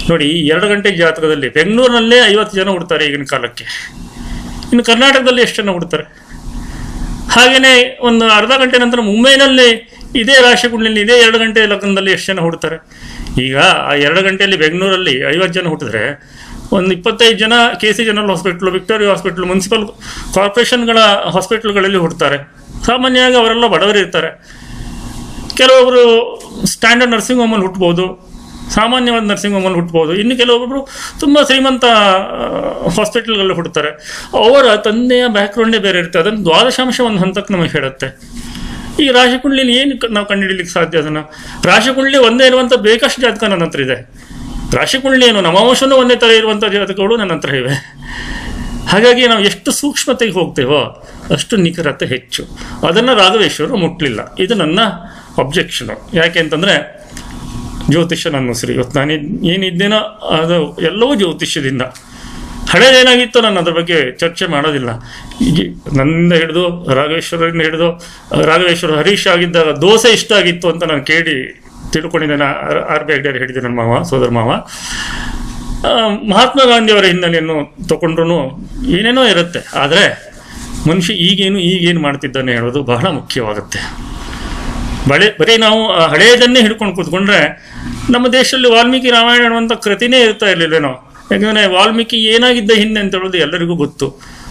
ನೋಡಿ ಈ ಎರಡು ಗಂಟೆ ಜಾತಕದಲ್ಲಿ ಬೆಂಗಳೂರಿನಲ್ಲೇ ಐವತ್ತು ಜನ ಹುಡ್ತಾರೆ ಈಗಿನ ಕಾಲಕ್ಕೆ ಇನ್ನು ಕರ್ನಾಟಕದಲ್ಲಿ ಎಷ್ಟು ಜನ ಹುಡ್ತಾರೆ ಹಾಗೆಯೇ ಒಂದು ಅರ್ಧ ಗಂಟೆ ನಂತರ ಮುಂಬೈನಲ್ಲಿ ಇದೇ ರಾಶಿ ಕುಂಡಲಿನಲ್ಲಿ ಇದೇ ಎರಡು ಗಂಟೆ ಲಗ್ನದಲ್ಲಿ ಎಷ್ಟು ಜನ ಹುಡ್ತಾರೆ ಈಗ ಆ ಎರಡು ಗಂಟೆಯಲ್ಲಿ ಬೆಂಗಳೂರಲ್ಲಿ ಐವತ್ತು ಜನ ಹುಟ್ಟಿದ್ರೆ ಒಂದು ಇಪ್ಪತ್ತೈದು ಜನ K C general hospital Victoria hospital municipal ಕಾರ್ಪೊರೇಷನ್ಗಳ ಹಾಸ್ಪಿಟ್ಲ್ಗಳಲ್ಲಿ ಹುಡ್ತಾರೆ ಸಾಮಾನ್ಯವಾಗಿ ಅವರೆಲ್ಲ ಬಡವರು ಇರ್ತಾರೆ ಕೆಲವೊಬ್ಬರು ಸ್ಟ್ಯಾಂಡರ್ಡ್ ನರ್ಸಿಂಗ್ ಹೋಮಲ್ಲಿ ಹುಟ್ಬೋದು ಸಾಮಾನ್ಯವಾದ ನರ್ಸಿಂಗ್ ಹೋಮಲ್ಲಿ ಹುಟ್ಬೋದು ಇನ್ನು ಕೆಲವೊಬ್ಬರು ತುಂಬ ಶ್ರೀಮಂತ ಹಾಸ್ಪಿಟಲ್ಗಳಲ್ಲಿ ಹುಡ್ತಾರೆ ಅವರ ತಂದೆಯ ಬ್ಯಾಕ್ಗ್ರೌಂಡೇ ಬೇರೆ ಇರುತ್ತೆ ಅದನ್ನು ದ್ವಾದಶಾಂಶ ಒಂದು ಹಂತಕ್ಕೆ ನಮಗೆ ಹೇಳುತ್ತೆ ಈ ರಾಶಿಕುಂಡ್ಲಿನ ಏನು ಕ- ನಾವು ಕಂಡುಹಿಡಿಲಿಕ್ಕೆ ಸಾಧ್ಯ ಅದನ್ನು ರಾಶಿಕುಂಡ್ಲಿ ಒಂದೇ ಇರುವಂಥ ಬೇಕಷ್ಟು ಜಾತಕ ನನ್ನ ಹತ್ರ ಇದೆ ರಾಶಿಕುಂಡ್ಲಿ ಏನು ನವಾಂಶನೂ ಒಂದೇ ಥರ ಇರುವಂಥ ಜಾತಕಗಳು ನನ್ನ ಹತ್ರ ಇವೆ ಹಾಗಾಗಿ ನಾವು ಎಷ್ಟು ಸೂಕ್ಷ್ಮತೆಗೆ ಹೋಗ್ತೇವೋ ಅಷ್ಟು ನಿಖರತೆ ಹೆಚ್ಚು ಅದನ್ನು ರಾಘವೇಶ್ವರರು ಮುಟ್ಲಿಲ್ಲ ಇದು ನನ್ನ ಅಬ್ಜೆಕ್ಷನು ಯಾಕೆ ಅಂತಂದರೆ ಜ್ಯೋತಿಷ್ಯ ನನ್ನ ಉಸಿರು ಇವತ್ತು ನಾನು ಏನಿದ್ದೇನೋ ಅದು ಎಲ್ಲವೂ ಜ್ಯೋತಿಷ್ಯದಿಂದ ಹಳೇದೇನಾಗಿತ್ತು ನಾನು ಅದ್ರ ಬಗ್ಗೆ ಚರ್ಚೆ ಮಾಡೋದಿಲ್ಲ ಈಗ ನನ್ನಿಂದ ಹಿಡಿದು ರಾಘವೇಶ್ವರರಿಂದ ಹಿಡಿದು ರಾಘವೇಶ್ವರ ಹರೀಶ್ ಆಗಿದ್ದಾಗ ದೋಸೆ ಇಷ್ಟ ಆಗಿತ್ತು ಅಂತ ನಾನು ಕೇಳಿ ತಿಳ್ಕೊಂಡಿದ್ದೇನೆ ಆರ್ ಬಿ ಹೆಗ್ಡೆಯರ್ ಹೇಳಿದೆ ನನ್ನ ಮಾವ ಸೋದರ ಮಾವ ಆ, ಮಹಾತ್ಮ ಗಾಂಧಿಯವರ ಹಿನ್ನೆಲೆಯನ್ನು ತಗೊಂಡ್ರು ಏನೇನೋ ಇರುತ್ತೆ ಆದರೆ ಮನುಷ್ಯ ಈಗೇನು ಈಗೇನು ಮಾಡ್ತಿದ್ದಾನೆ ಹೇಳೋದು ಬಹಳ ಮುಖ್ಯವಾಗುತ್ತೆ ಬಳೆ ಬರೀ ನಾವು ಆ ಹಳೆಯದನ್ನೇ ಹಿಡ್ಕೊಂಡು ಕೂತ್ಕೊಂಡ್ರೆ ನಮ್ಮ ದೇಶದಲ್ಲಿ ವಾಲ್ಮೀಕಿ ರಾಮಾಯಣ ಅನ್ನುವಂಥ ಕೃತಿನೇ ಇರ್ತಾ ಇರಲಿಲ್ವೇನೋ ಯಾಕಂದರೆ ವಾಲ್ಮೀಕಿ ಏನಾಗಿದ್ದ ಹಿಂದೆ ಅಂತ ಹೇಳೋದು ಎಲ್ಲರಿಗೂ ಗೊತ್ತು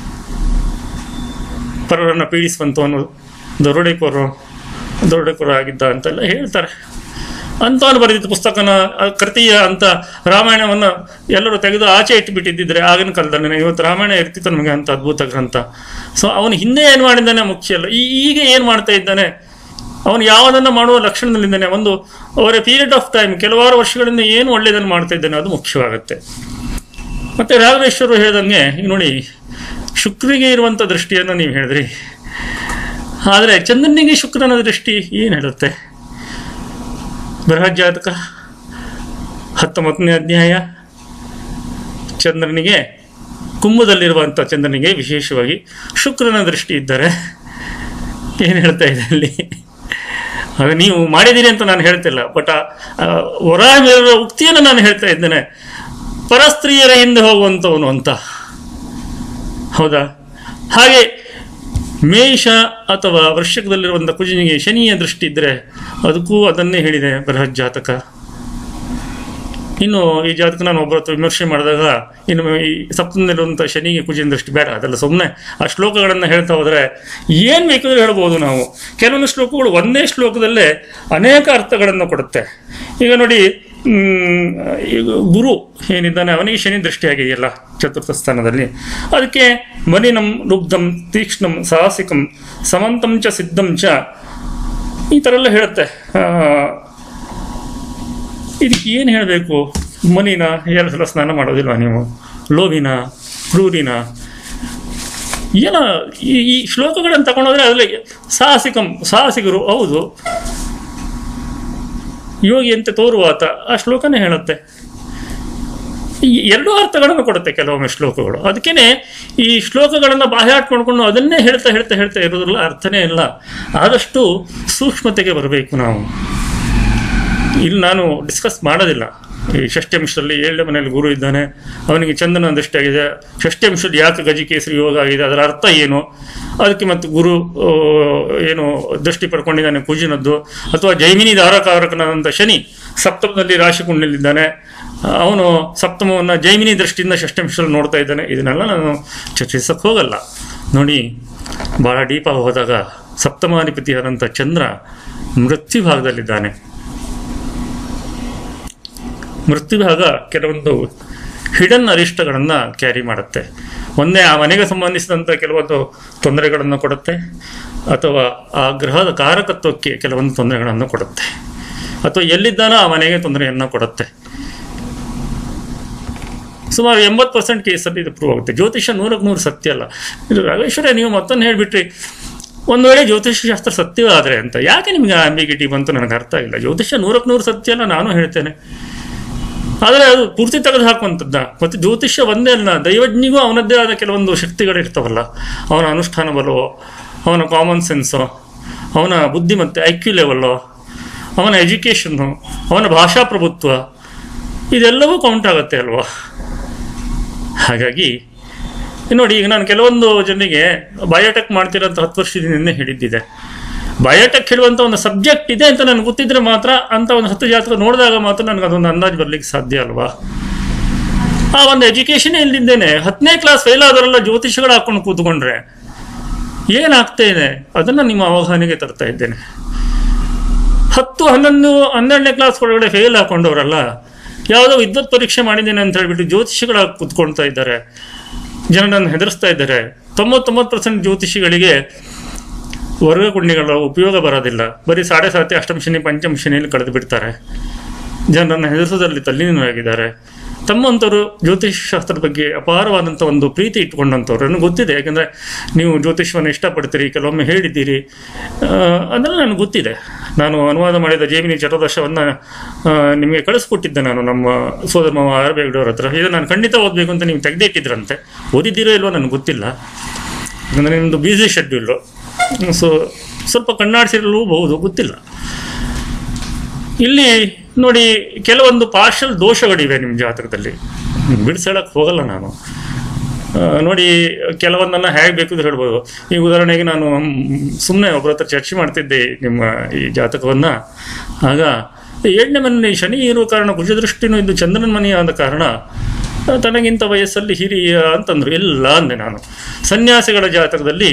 ಪರರನ್ನು ಪೀಡಿಸುವಂಥವನು ದರೋಡೆಕೋರು ದರೋಡೆಕೋರ ಆಗಿದ್ದ ಅಂತೆಲ್ಲ ಹೇಳ್ತಾರೆ ಅಂಥವನು ಬರೆದಿದ್ದ ಪುಸ್ತಕನ ಆ ಕೃತಿಯ ಅಂತ ರಾಮಾಯಣವನ್ನು ಎಲ್ಲರೂ ತೆಗೆದು ಆಚೆ ಇಟ್ಟುಬಿಟ್ಟಿದ್ದಿದ್ರೆ ಆಗಿನ ಕಾಲದಲ್ಲಿ ಇವತ್ತು ರಾಮಾಯಣ ಇರ್ತಿತ್ತು ನಮಗೆ ಅಂತ ಅದ್ಭುತ ಗ್ರಂಥ ಸೊ ಅವನು ಹಿಂದೆ ಏನು ಮಾಡಿದ್ದಾನೆ ಮುಖ್ಯ ಅಲ್ಲ ಈ ಈಗ ಏನು ಮಾಡ್ತಾ ಇದ್ದಾನೆ ಅವನು ಯಾವುದನ್ನು ಮಾಡುವ ಲಕ್ಷಣದಲ್ಲಿದ್ದಾನೆ ಒಂದು ಅವರ ಪೀರಿಯಡ್ ಆಫ್ ಟೈಮ್ ಕೆಲವಾರು ವರ್ಷಗಳಿಂದ ಏನು ಒಳ್ಳೆಯದನ್ನು ಮಾಡ್ತಾ ಇದ್ದಾನೆ ಅದು ಮುಖ್ಯವಾಗುತ್ತೆ ಮತ್ತು ರಾಘವೇಶ್ವರರು ಹೇಳ್ದಂಗೆ ಈಗ ನೋಡಿ ಶುಕ್ರಿಗೆ ಇರುವಂಥ ದೃಷ್ಟಿಯನ್ನು ನೀವು ಹೇಳಿದ್ರಿ ಆದರೆ ಚಂದ್ರನಿಗೆ ಶುಕ್ರನ ದೃಷ್ಟಿ ಏನು ಹೇಳುತ್ತೆ ಬೃಹಜ್ಜಾತಕ ಹತ್ತೊಂಬತ್ತನೇ ಅಧ್ಯಾಯ ಚಂದ್ರನಿಗೆ ಕುಂಭದಲ್ಲಿರುವಂಥ ಚಂದ್ರನಿಗೆ ವಿಶೇಷವಾಗಿ ಶುಕ್ರನ ದೃಷ್ಟಿ ಇದ್ದರೆ ಏನು ಹೇಳ್ತಾ ಇದೆ ಅಲ್ಲಿ ಅದು ನೀವು ಮಾಡಿದ್ದೀರಿ ಅಂತ ನಾನು ಹೇಳ್ತಿಲ್ಲ ಬಟ್ ಹೊರ ಮೇಲಿರುವ ಉಕ್ತಿಯನ್ನು ನಾನು ಹೇಳ್ತಾ ಇದ್ದೇನೆ ಪರಸ್ತ್ರೀಯರ ಹಿಂದೆ ಹೋಗುವಂಥವನು ಅಂತ ಹೌದಾ ಹಾಗೆ ಮೇಷ ಅಥವಾ ವೃಶ್ಚಿಕದಲ್ಲಿರುವಂಥ ಕುಜನಿಗೆ ಶನಿಯ ದೃಷ್ಟಿ ಇದ್ದರೆ ಅದಕ್ಕೂ ಅದನ್ನೇ ಹೇಳಿದೆ ಬೃಹತ್ ಜಾತಕ ಇನ್ನು ಈ ಜಾತಕ ನಾನು ಒಬ್ಬರ ಹತ್ರ ವಿಮರ್ಶೆ ಮಾಡಿದಾಗ ಇನ್ನು ಈ ಸಪ್ತಮದಲ್ಲಿರುವಂಥ ಶನಿಗೆ ಕುಜಿನ ದೃಷ್ಟಿ ಬೇಡ ಅದೆಲ್ಲ ಸುಮ್ಮನೆ ಆ ಶ್ಲೋಕಗಳನ್ನು ಹೇಳ್ತಾ ಹೋದರೆ ಏನು ಬೇಕಾದರೂ ಹೇಳ್ಬೋದು ನಾವು ಕೆಲವೊಂದು ಶ್ಲೋಕಗಳು ಒಂದೇ ಶ್ಲೋಕದಲ್ಲೇ ಅನೇಕ ಅರ್ಥಗಳನ್ನು ಕೊಡುತ್ತೆ ಈಗ ನೋಡಿ ಮ್, ಈಗ ಗುರು ಏನಿದ್ದಾನೆ ಅವನಿಗೆ ಶನಿ ದೃಷ್ಟಿಯಾಗಿದೆಯಲ್ಲ ಚತುರ್ಥ ಸ್ಥಾನದಲ್ಲಿ ಅದಕ್ಕೆ ಮಲಿನಂ ಲುಬ್ಧಂ ತೀಕ್ಷ್ಣಂ ಸಾಹಸಿಕಂ ಸಮಂತಂ ಚ ಸಿದ್ಧಂ ಚ ಈ ಥರ ಎಲ್ಲ ಹೇಳುತ್ತೆ ಆ, ಇದಕ್ಕೆ ಏನು ಹೇಳಬೇಕು ಮನಿನ ಎರಡು ಸಲ ಸ್ನಾನ ಮಾಡೋದಿಲ್ವಾ ನೀವು ಲೋಭಿನ ಕ್ರೂರಿನ ಏನೋ ಈ ಈ ಶ್ಲೋಕಗಳನ್ನು ತಗೊಂಡೋದ್ರೆ ಅದರಲ್ಲಿ ಸಾಹಸಿಕಂ ಸಾಹಸಿಗರು ಹೌದು ಯೋಗಿ ಅಂತ ತೋರುವಾತ ಆ ಶ್ಲೋಕನೇ ಹೇಳುತ್ತೆ ಈ ಎರಡೂ ಅರ್ಥಗಳನ್ನು ಕೊಡುತ್ತೆ ಕೆಲವೊಮ್ಮೆ ಶ್ಲೋಕಗಳು ಅದಕ್ಕೇನೆ ಈ ಶ್ಲೋಕಗಳನ್ನು ಬಾಹ್ಯಾಟ್ ಮಾಡಿಕೊಂಡು ಅದನ್ನೇ ಹೇಳ್ತಾ ಹೇಳ್ತಾ ಹೇಳ್ತಾ ಇರೋದ್ರಲ್ಲ ಅರ್ಥನೇ ಇಲ್ಲ ಆದಷ್ಟು ಸೂಕ್ಷ್ಮತೆಗೆ ಬರಬೇಕು ನಾವು ಇಲ್ಲಿ ನಾನು ಡಿಸ್ಕಸ್ ಮಾಡೋದಿಲ್ಲ ಈ ಷಷ್ಠ್ಯಂಶದಲ್ಲಿ ಏಳನೇ ಮನೆಯಲ್ಲಿ ಗುರು ಇದ್ದಾನೆ ಅವನಿಗೆ ಚಂದನ ದೃಷ್ಟಿಯಾಗಿದೆ ಷಷ್ಠ್ಯಂಶದಲ್ಲಿ ಯಾಕೆ ಗಜಿಕೇಸರಿ ಯೋಗ ಆಗಿದೆ ಅದರ ಅರ್ಥ ಏನು ಅದಕ್ಕೆ ಮತ್ತು ಗುರು ಆ, ಏನು ದೃಷ್ಟಿ ಪಡ್ಕೊಂಡಿದ್ದಾನೆ ಕುಜಿನದ್ದು ಅಥವಾ ಜೈಮಿನಿ ಧಾರಕಾರಕನಾದಂಥ ಶನಿ ಸಪ್ತಮದಲ್ಲಿ ರಾಶಿಕುಂಡಲಿದ್ದಾನೆ ಅವನು ಸಪ್ತಮವನ್ನು ಜೈಮಿನಿ ದೃಷ್ಟಿಯಿಂದ ಷಷ್ಠಂಶದಲ್ಲಿ ನೋಡ್ತಾ ಇದ್ದಾನೆ ಇದನ್ನೆಲ್ಲ ನಾನು ಚರ್ಚಿಸಕ್ಕೆ ಹೋಗಲ್ಲ ನೋಡಿ ಭಾಳ ಡೀಪಾಗಿ ಹೋದಾಗ ಸಪ್ತಮಾಧಿಪತಿಯಾದಂಥ ಚಂದ್ರ ಮೃತ್ಯು ಭಾಗದಲ್ಲಿದ್ದಾನೆ ಮೃತ್ಯುಭಾಗ ಕೆಲವೊಂದು ಹಿಡನ್ ಅರಿಷ್ಟಗಳನ್ನು ಕ್ಯಾರಿ ಮಾಡುತ್ತೆ ಒಂದೇ ಆ ಮನೆಗೆ ಸಂಬಂಧಿಸಿದಂಥ ಕೆಲವೊಂದು ತೊಂದರೆಗಳನ್ನು ಕೊಡುತ್ತೆ ಅಥವಾ ಆ ಗ್ರಹದ ಕಾರಕತ್ವಕ್ಕೆ ಕೆಲವೊಂದು ತೊಂದರೆಗಳನ್ನು ಕೊಡುತ್ತೆ ಅಥವಾ ಎಲ್ಲಿದ್ದಾನೋ ಆ ಮನೆಗೆ ತೊಂದರೆಯನ್ನು ಕೊಡುತ್ತೆ ಸುಮಾರು ಎಂಬತ್ತು ಪರ್ಸೆಂಟ್ ಕೇಸಲ್ಲಿ ಇದು ಪ್ರೂವ್ ಆಗುತ್ತೆ ಜ್ಯೋತಿಷ್ಯ ನೂರಕ್ಕೆ ನೂರು ಸತ್ಯ ಅಲ್ಲ ಇದು ರಾಘವೇಶ್ವರ ನೀವು ಮತ್ತೊಂದು ಹೇಳಿಬಿಟ್ರಿ ಒಂದು ವೇಳೆ ಜ್ಯೋತಿಷ್ಯ ಶಾಸ್ತ್ರ ಸತ್ಯವಾದರೆ ಅಂತ ಯಾಕೆ ನಿಮಗೆ ಆಂಬಿಗಿಟಿ ಬಂತು ನನಗೆ ಅರ್ಥ ಆಗಿಲ್ಲ ಜ್ಯೋತಿಷ್ಯ ನೂರಕ್ಕೆ ನೂರು ಸತ್ಯ ಅಲ್ಲ ನಾನು ಹೇಳ್ತೇನೆ ಆದರೆ ಅದು ಪೂರ್ತಿ ತೆಗೆದು ಹಾಕುವಂಥದ್ದ ಮತ್ತು ಜ್ಯೋತಿಷ್ಯ ಒಂದೇ ಅಲ್ಲ ದೈವಜ್ಞಿಗೂ ಅವನದ್ದೇ ಆದ ಕೆಲವೊಂದು ಶಕ್ತಿಗಳು ಇರ್ತಾವಲ್ಲ ಅವನ ಅನುಷ್ಠಾನ ಬಲವೋ ಅವನ ಕಾಮನ್ ಸೆನ್ಸು ಅವನ ಬುದ್ಧಿಮತ್ತೆ ಐಕ್ಯೂ ಲೆವೆಲ್ಲು ಅವನ ಎಜುಕೇಷನ್ನು ಅವನ ಭಾಷಾ ಪ್ರಭುತ್ವ ಇದೆಲ್ಲವೂ ಕೌಂಟ್ ಆಗುತ್ತೆ ಅಲ್ವಾ ಹಾಗಾಗಿ ನೋಡಿ ಈಗ ನಾನು ಕೆಲವೊಂದು ಜನರಿಗೆ ಬಯೋಟೆಕ್ ಮಾಡ್ತಿರೋಂಥ ಹತ್ತು ವರ್ಷದಿಂದ ಹೇಳಿದ್ದಿದೆ ಬಯೋಟೆಕ್ ಹೇಳುವಂಥ ಒಂದು ಸಬ್ಜೆಕ್ಟ್ ಇದೆ ಅಂತ ನನಗೆ ಗೊತ್ತಿದ್ರೆ ಮಾತ್ರ ಅಂತ ಒಂದು ಹತ್ತು ಜಾತಕ ನೋಡಿದಾಗ ಮಾತ್ರ ನನಗೆ ಅದೊಂದು ಅಂದಾಜು ಬರ್ಲಿಕ್ಕೆ ಸಾಧ್ಯ ಅಲ್ವಾ ಆ ಒಂದು ಎಜುಕೇಶನ್ ಇಲ್ದಿದ್ದೇನೆ ಹತ್ತನೇ ಕ್ಲಾಸ್ ಫೇಲ್ ಆದವರೆಲ್ಲ ಜ್ಯೋತಿಷಗಳು ಹಾಕೊಂಡು ಕೂತ್ಕೊಂಡ್ರೆ ಏನಾಗ್ತಾ ಇದೆ ಅದನ್ನು ನಿಮ್ಮ ಅವಗಾಹನೆಗೆ ತರ್ತಾ ಇದ್ದೇನೆ ಹತ್ತು ಹನ್ನೊಂದು ಹನ್ನೆರಡನೇ ಕ್ಲಾಸ್ ಒಳಗಡೆ ಫೇಲ್ ಹಾಕೊಂಡವರಲ್ಲ ಯಾವುದೋ ವಿದ್ವತ್ ಪರೀಕ್ಷೆ ಮಾಡಿದ್ದೇನೆ ಅಂತ ಹೇಳ್ಬಿಟ್ಟು ಜ್ಯೋತಿಷಿಗಳಾಗಿ ಕೂತ್ಕೊಳ್ತಾ ಇದ್ದಾರೆ ಜನರನ್ನು ಹೆದರಿಸ್ತಾ ಇದ್ದಾರೆ ತೊಂಬತ್ತೊಂಬತ್ತು ಪರ್ಸೆಂಟ್ ಜ್ಯೋತಿಷಿಗಳಿಗೆ ವರ್ಗಕುಂಡಿಗಳ ಉಪಯೋಗ ಬರೋದಿಲ್ಲ ಬರೀ ಸಾಡೆ ಸಾತಿ ಅಷ್ಟಮ ಶನಿ ಪಂಚಮ ಶನಿಯಲ್ಲಿ ಕಳೆದು ಬಿಡ್ತಾರೆ ಜನರನ್ನು ಹೆದರಿಸೋದ್ರಲ್ಲಿ ತಲ್ಲೀನರಾಗಿದ್ದಾರೆ ತಮ್ಮಂಥವ್ರು ಜ್ಯೋತಿಷ್ ಶಾಸ್ತ್ರದ ಬಗ್ಗೆ ಅಪಾರವಾದಂಥ ಒಂದು ಪ್ರೀತಿ ಇಟ್ಕೊಂಡಂಥವ್ರು ನನಗೆ ಗೊತ್ತಿದೆ ಯಾಕಂದರೆ ನೀವು ಜ್ಯೋತಿಷ್ಯವನ್ನು ಇಷ್ಟಪಡ್ತೀರಿ ಕೆಲವೊಮ್ಮೆ ಹೇಳಿದ್ದೀರಿ ಆ, ಅದೆಲ್ಲ ನನಗೆ ಗೊತ್ತಿದೆ ನಾನು ಅನುವಾದ ಮಾಡಿದ ಜೇಮಿನಿ ಚತುರ್ದಶವನ್ನು ನಿಮಗೆ ಕಳಿಸ್ಕೊಟ್ಟಿದ್ದೆ ನಾನು ನಮ್ಮ ಸೋದರ ಮಾವ ಆರ್ ಬೇಗಡವ್ರ ಹತ್ರ ಇದು ನಾನು ಖಂಡಿತ ಓದಬೇಕು ಅಂತ ನೀವು ತೆಗೆದಿಟ್ಟಿದ್ರಂತೆ ಓದಿದ್ದೀರೋ ಇಲ್ವೋ ನನಗೆ ಗೊತ್ತಿಲ್ಲ ಯಾಕಂದರೆ ನಿಮ್ಮದು ಬ್ಯುಸಿ ಶೆಡ್ಯೂಲು ಸೊ ಸ್ವಲ್ಪ ಕಣ್ಣಾಡಿಸಿರಲೂಬಹುದು ಗೊತ್ತಿಲ್ಲ ಇಲ್ಲಿ ನೋಡಿ ಕೆಲವೊಂದು ಪಾರ್ಷಲ್ ದೋಷಗಳಿವೆ ನಿಮ್ಮ ಜಾತಕದಲ್ಲಿ ಬಿಡಿಸಳಕ್ಕೆ ಹೋಗಲ್ಲ ನಾನು ಆ, ನೋಡಿ ಕೆಲವೊಂದನ್ನು ಹೇಗೆ ಬೇಕಿದ್ರೆ ಹೇಳ್ಬೋದು ಈಗ ಉದಾಹರಣೆಗೆ ನಾನು ಸುಮ್ಮನೆ ಒಬ್ಬರ ಹತ್ರ ಚರ್ಚೆ ಮಾಡ್ತಿದ್ದೆ ನಿಮ್ಮ ಈ ಜಾತಕವನ್ನು ಆಗ ಏಳನೇ ಮನೆ ಶನಿ ಇರುವ ಕಾರಣ ಕುಜದೃಷ್ಟಿನೂ ಇದ್ದು ಚಂದ್ರನ ಮನೆಯಾದ ಕಾರಣ ಆ, ತನಗಿಂತ ವಯಸ್ಸಲ್ಲಿ ಹಿರಿಯ ಅಂತಂದ್ರು ಇಲ್ಲ ಅಂದೆ ನಾನು ಸನ್ಯಾಸಿಗಳ ಜಾತಕದಲ್ಲಿ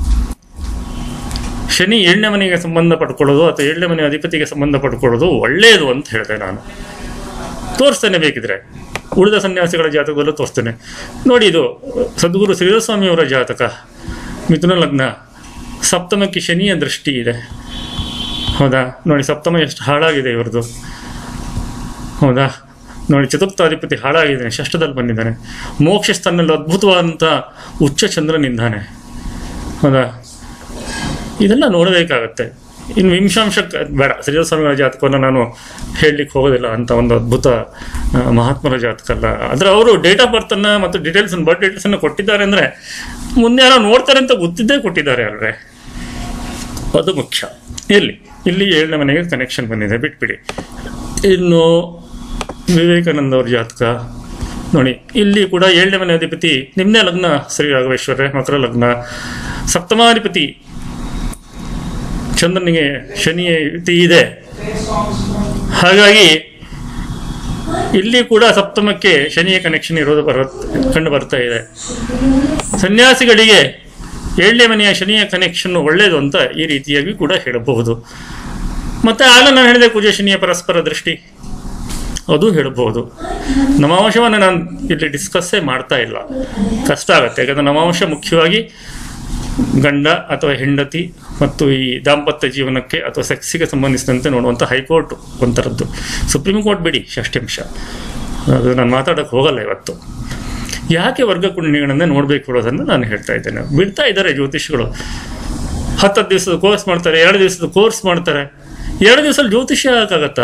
ಶನಿ ಏಳನೇ ಮನೆಗೆ ಸಂಬಂಧ ಪಡ್ಕೊಳ್ಳೋದು ಅಥವಾ ಏಳನೇ ಮನೆ ಅಧಿಪತಿಗೆ ಸಂಬಂಧ ಪಡ್ಕೊಳ್ಳೋದು ಒಳ್ಳೆಯದು ಅಂತ ಹೇಳಿದೆ ನಾನು ತೋರಿಸ್ತೇನೆ ಬೇಕಿದ್ರೆ ಉಳಿದ ಸನ್ಯಾಸಿಗಳ ಜಾತಕದಲ್ಲೂ ತೋರಿಸ್ತೇನೆ ನೋಡಿ ಇದು ಸದ್ಗುರು ಶ್ರೀಧಸ್ವಾಮಿಯವರ ಜಾತಕ ಮಿಥುನ ಲಗ್ನ ಸಪ್ತಮಕ್ಕೆ ಶನಿಯ ದೃಷ್ಟಿ ಇದೆ ಹೌದಾ ನೋಡಿ ಸಪ್ತಮ ಎಷ್ಟು ಹಾಳಾಗಿದೆ ಇವ್ರದ್ದು ಹೌದಾ ನೋಡಿ ಚತುರ್ಥಾಧಿಪತಿ ಹಾಳಾಗಿದ್ದಾನೆ ಷಷ್ಠದಲ್ಲಿ ಬಂದಿದ್ದಾನೆ ಮೋಕ್ಷ ಸ್ಥಾನದಲ್ಲಿ ಅದ್ಭುತವಾದಂಥ ಉಚ್ಚ ಚಂದ್ರನಿದ್ದಾನೆ ಹೌದಾ ಇದೆಲ್ಲ ನೋಡಬೇಕಾಗತ್ತೆ ಇನ್ನು ವಿಂಶಾಂಶಕ್ಕೆ ಬೇಡ ಶ್ರೀಧಸ್ವಾಮಿಗಳ ಜಾತಕವನ್ನು ನಾನು ಹೇಳಲಿಕ್ಕೆ ಹೋಗೋದಿಲ್ಲ ಅಂತ ಒಂದು ಅದ್ಭುತ ಆ, ಮಹಾತ್ಮರ ಜಾತಕ ಅಲ್ಲ ಆದರೆ ಅವರು ಡೇಟ್ ಆಫ್ ಬರ್ತನ್ನು ಮತ್ತು ಡೀಟೇಲ್ಸನ್ನು ಬರ್ತ್ ಡೀಟೇಲ್ಸನ್ನು ಕೊಟ್ಟಿದ್ದಾರೆ ಅಂದರೆ ಮುಂದೆ ಯಾರೋ ನೋಡ್ತಾರೆ ಅಂತ ಗೊತ್ತಿದ್ದೇ ಕೊಟ್ಟಿದ್ದಾರೆ ಅಲ್ವೇ ಅದು ಮುಖ್ಯ ಎಲ್ಲಿ ಇಲ್ಲಿ ಏಳನೇ ಮನೆಗೆ ಕನೆಕ್ಷನ್ ಬಂದಿದೆ ಬಿಟ್ಬಿಡಿ ಇನ್ನು ವಿವೇಕಾನಂದ ಅವ್ರ ಜಾತಕ ನೋಡಿ ಇಲ್ಲಿ ಕೂಡ ಏಳನೇ ಮನೆ ಅಧಿಪತಿ ನಿಮ್ಮನೇ ಲಗ್ನ ಶ್ರೀ ರಾಘವೇಶ್ವರ ಮಕರ ಲಗ್ನ ಸಪ್ತಮಾಧಿಪತಿ ಚಂದ್ರನಿಗೆ ಶನಿಯ ಯುತಿ ಇದೆ ಹಾಗಾಗಿ ಇಲ್ಲಿ ಕೂಡ ಸಪ್ತಮಕ್ಕೆ ಶನಿಯ ಕನೆಕ್ಷನ್ ಇರೋದು ಬರ ಕಂಡು ಬರ್ತಾ ಇದೆ ಸನ್ಯಾಸಿಗಳಿಗೆ ಏಳನೇ ಮನೆಯ ಶನಿಯ ಕನೆಕ್ಷನ್ ಒಳ್ಳೆಯದು ಅಂತ ಈ ರೀತಿಯಾಗಿ ಕೂಡ ಹೇಳಬಹುದು ಮತ್ತೆ ಆಗ ನಾನು ಹೇಳಿದೆ ಕುಜ ಶನಿಯ ಪರಸ್ಪರ ದೃಷ್ಟಿ ಅದು ಹೇಳಬಹುದು ನವಾಂಶವನ್ನು ನಾನು ಇಲ್ಲಿ ಡಿಸ್ಕಸ್ಸೇ ಮಾಡ್ತಾ ಇಲ್ಲ ಕಷ್ಟ ಆಗುತ್ತೆ ಯಾಕಂದ್ರೆ ನವಾಂಶ ಮುಖ್ಯವಾಗಿ ಗಂಡ ಅಥವಾ ಹೆಂಡತಿ ಮತ್ತು ಈ ದಾಂಪತ್ಯ ಜೀವನಕ್ಕೆ ಅಥವಾ ಸೆಕ್ಸಿಗೆ ಸಂಬಂಧಿಸಿದಂತೆ ನೋಡುವಂಥ ಹೈಕೋರ್ಟ್ ಒಂಥರದ್ದು ಸುಪ್ರೀಂ ಕೋರ್ಟ್ ಬಿಡಿ ಷಷ್ಠಾಂಶ ಅದು ನಾನು ಮಾತಾಡೋಕ್ಕೆ ಹೋಗಲ್ಲ ಇವತ್ತು ಯಾಕೆ ವರ್ಗ ಕುಂಡಲಿಗಳನ್ನೇ ನೋಡಬೇಕು ಅನ್ನೋದನ್ನು ನಾನು ಹೇಳ್ತಾ ಇದ್ದೇನೆ ಬಿಡ್ತಾ ಇದ್ದಾರೆ ಜ್ಯೋತಿಷಿಗಳು ಹತ್ತತ್ತು ದಿವಸದ ಕೋರ್ಸ್ ಮಾಡ್ತಾರೆ ಎರಡು ದಿವಸದ ಕೋರ್ಸ್ ಮಾಡ್ತಾರೆ ಎರಡು ದಿವಸದಲ್ಲಿ ಜ್ಯೋತಿಷ್ಯ ಆಗತ್ತಾ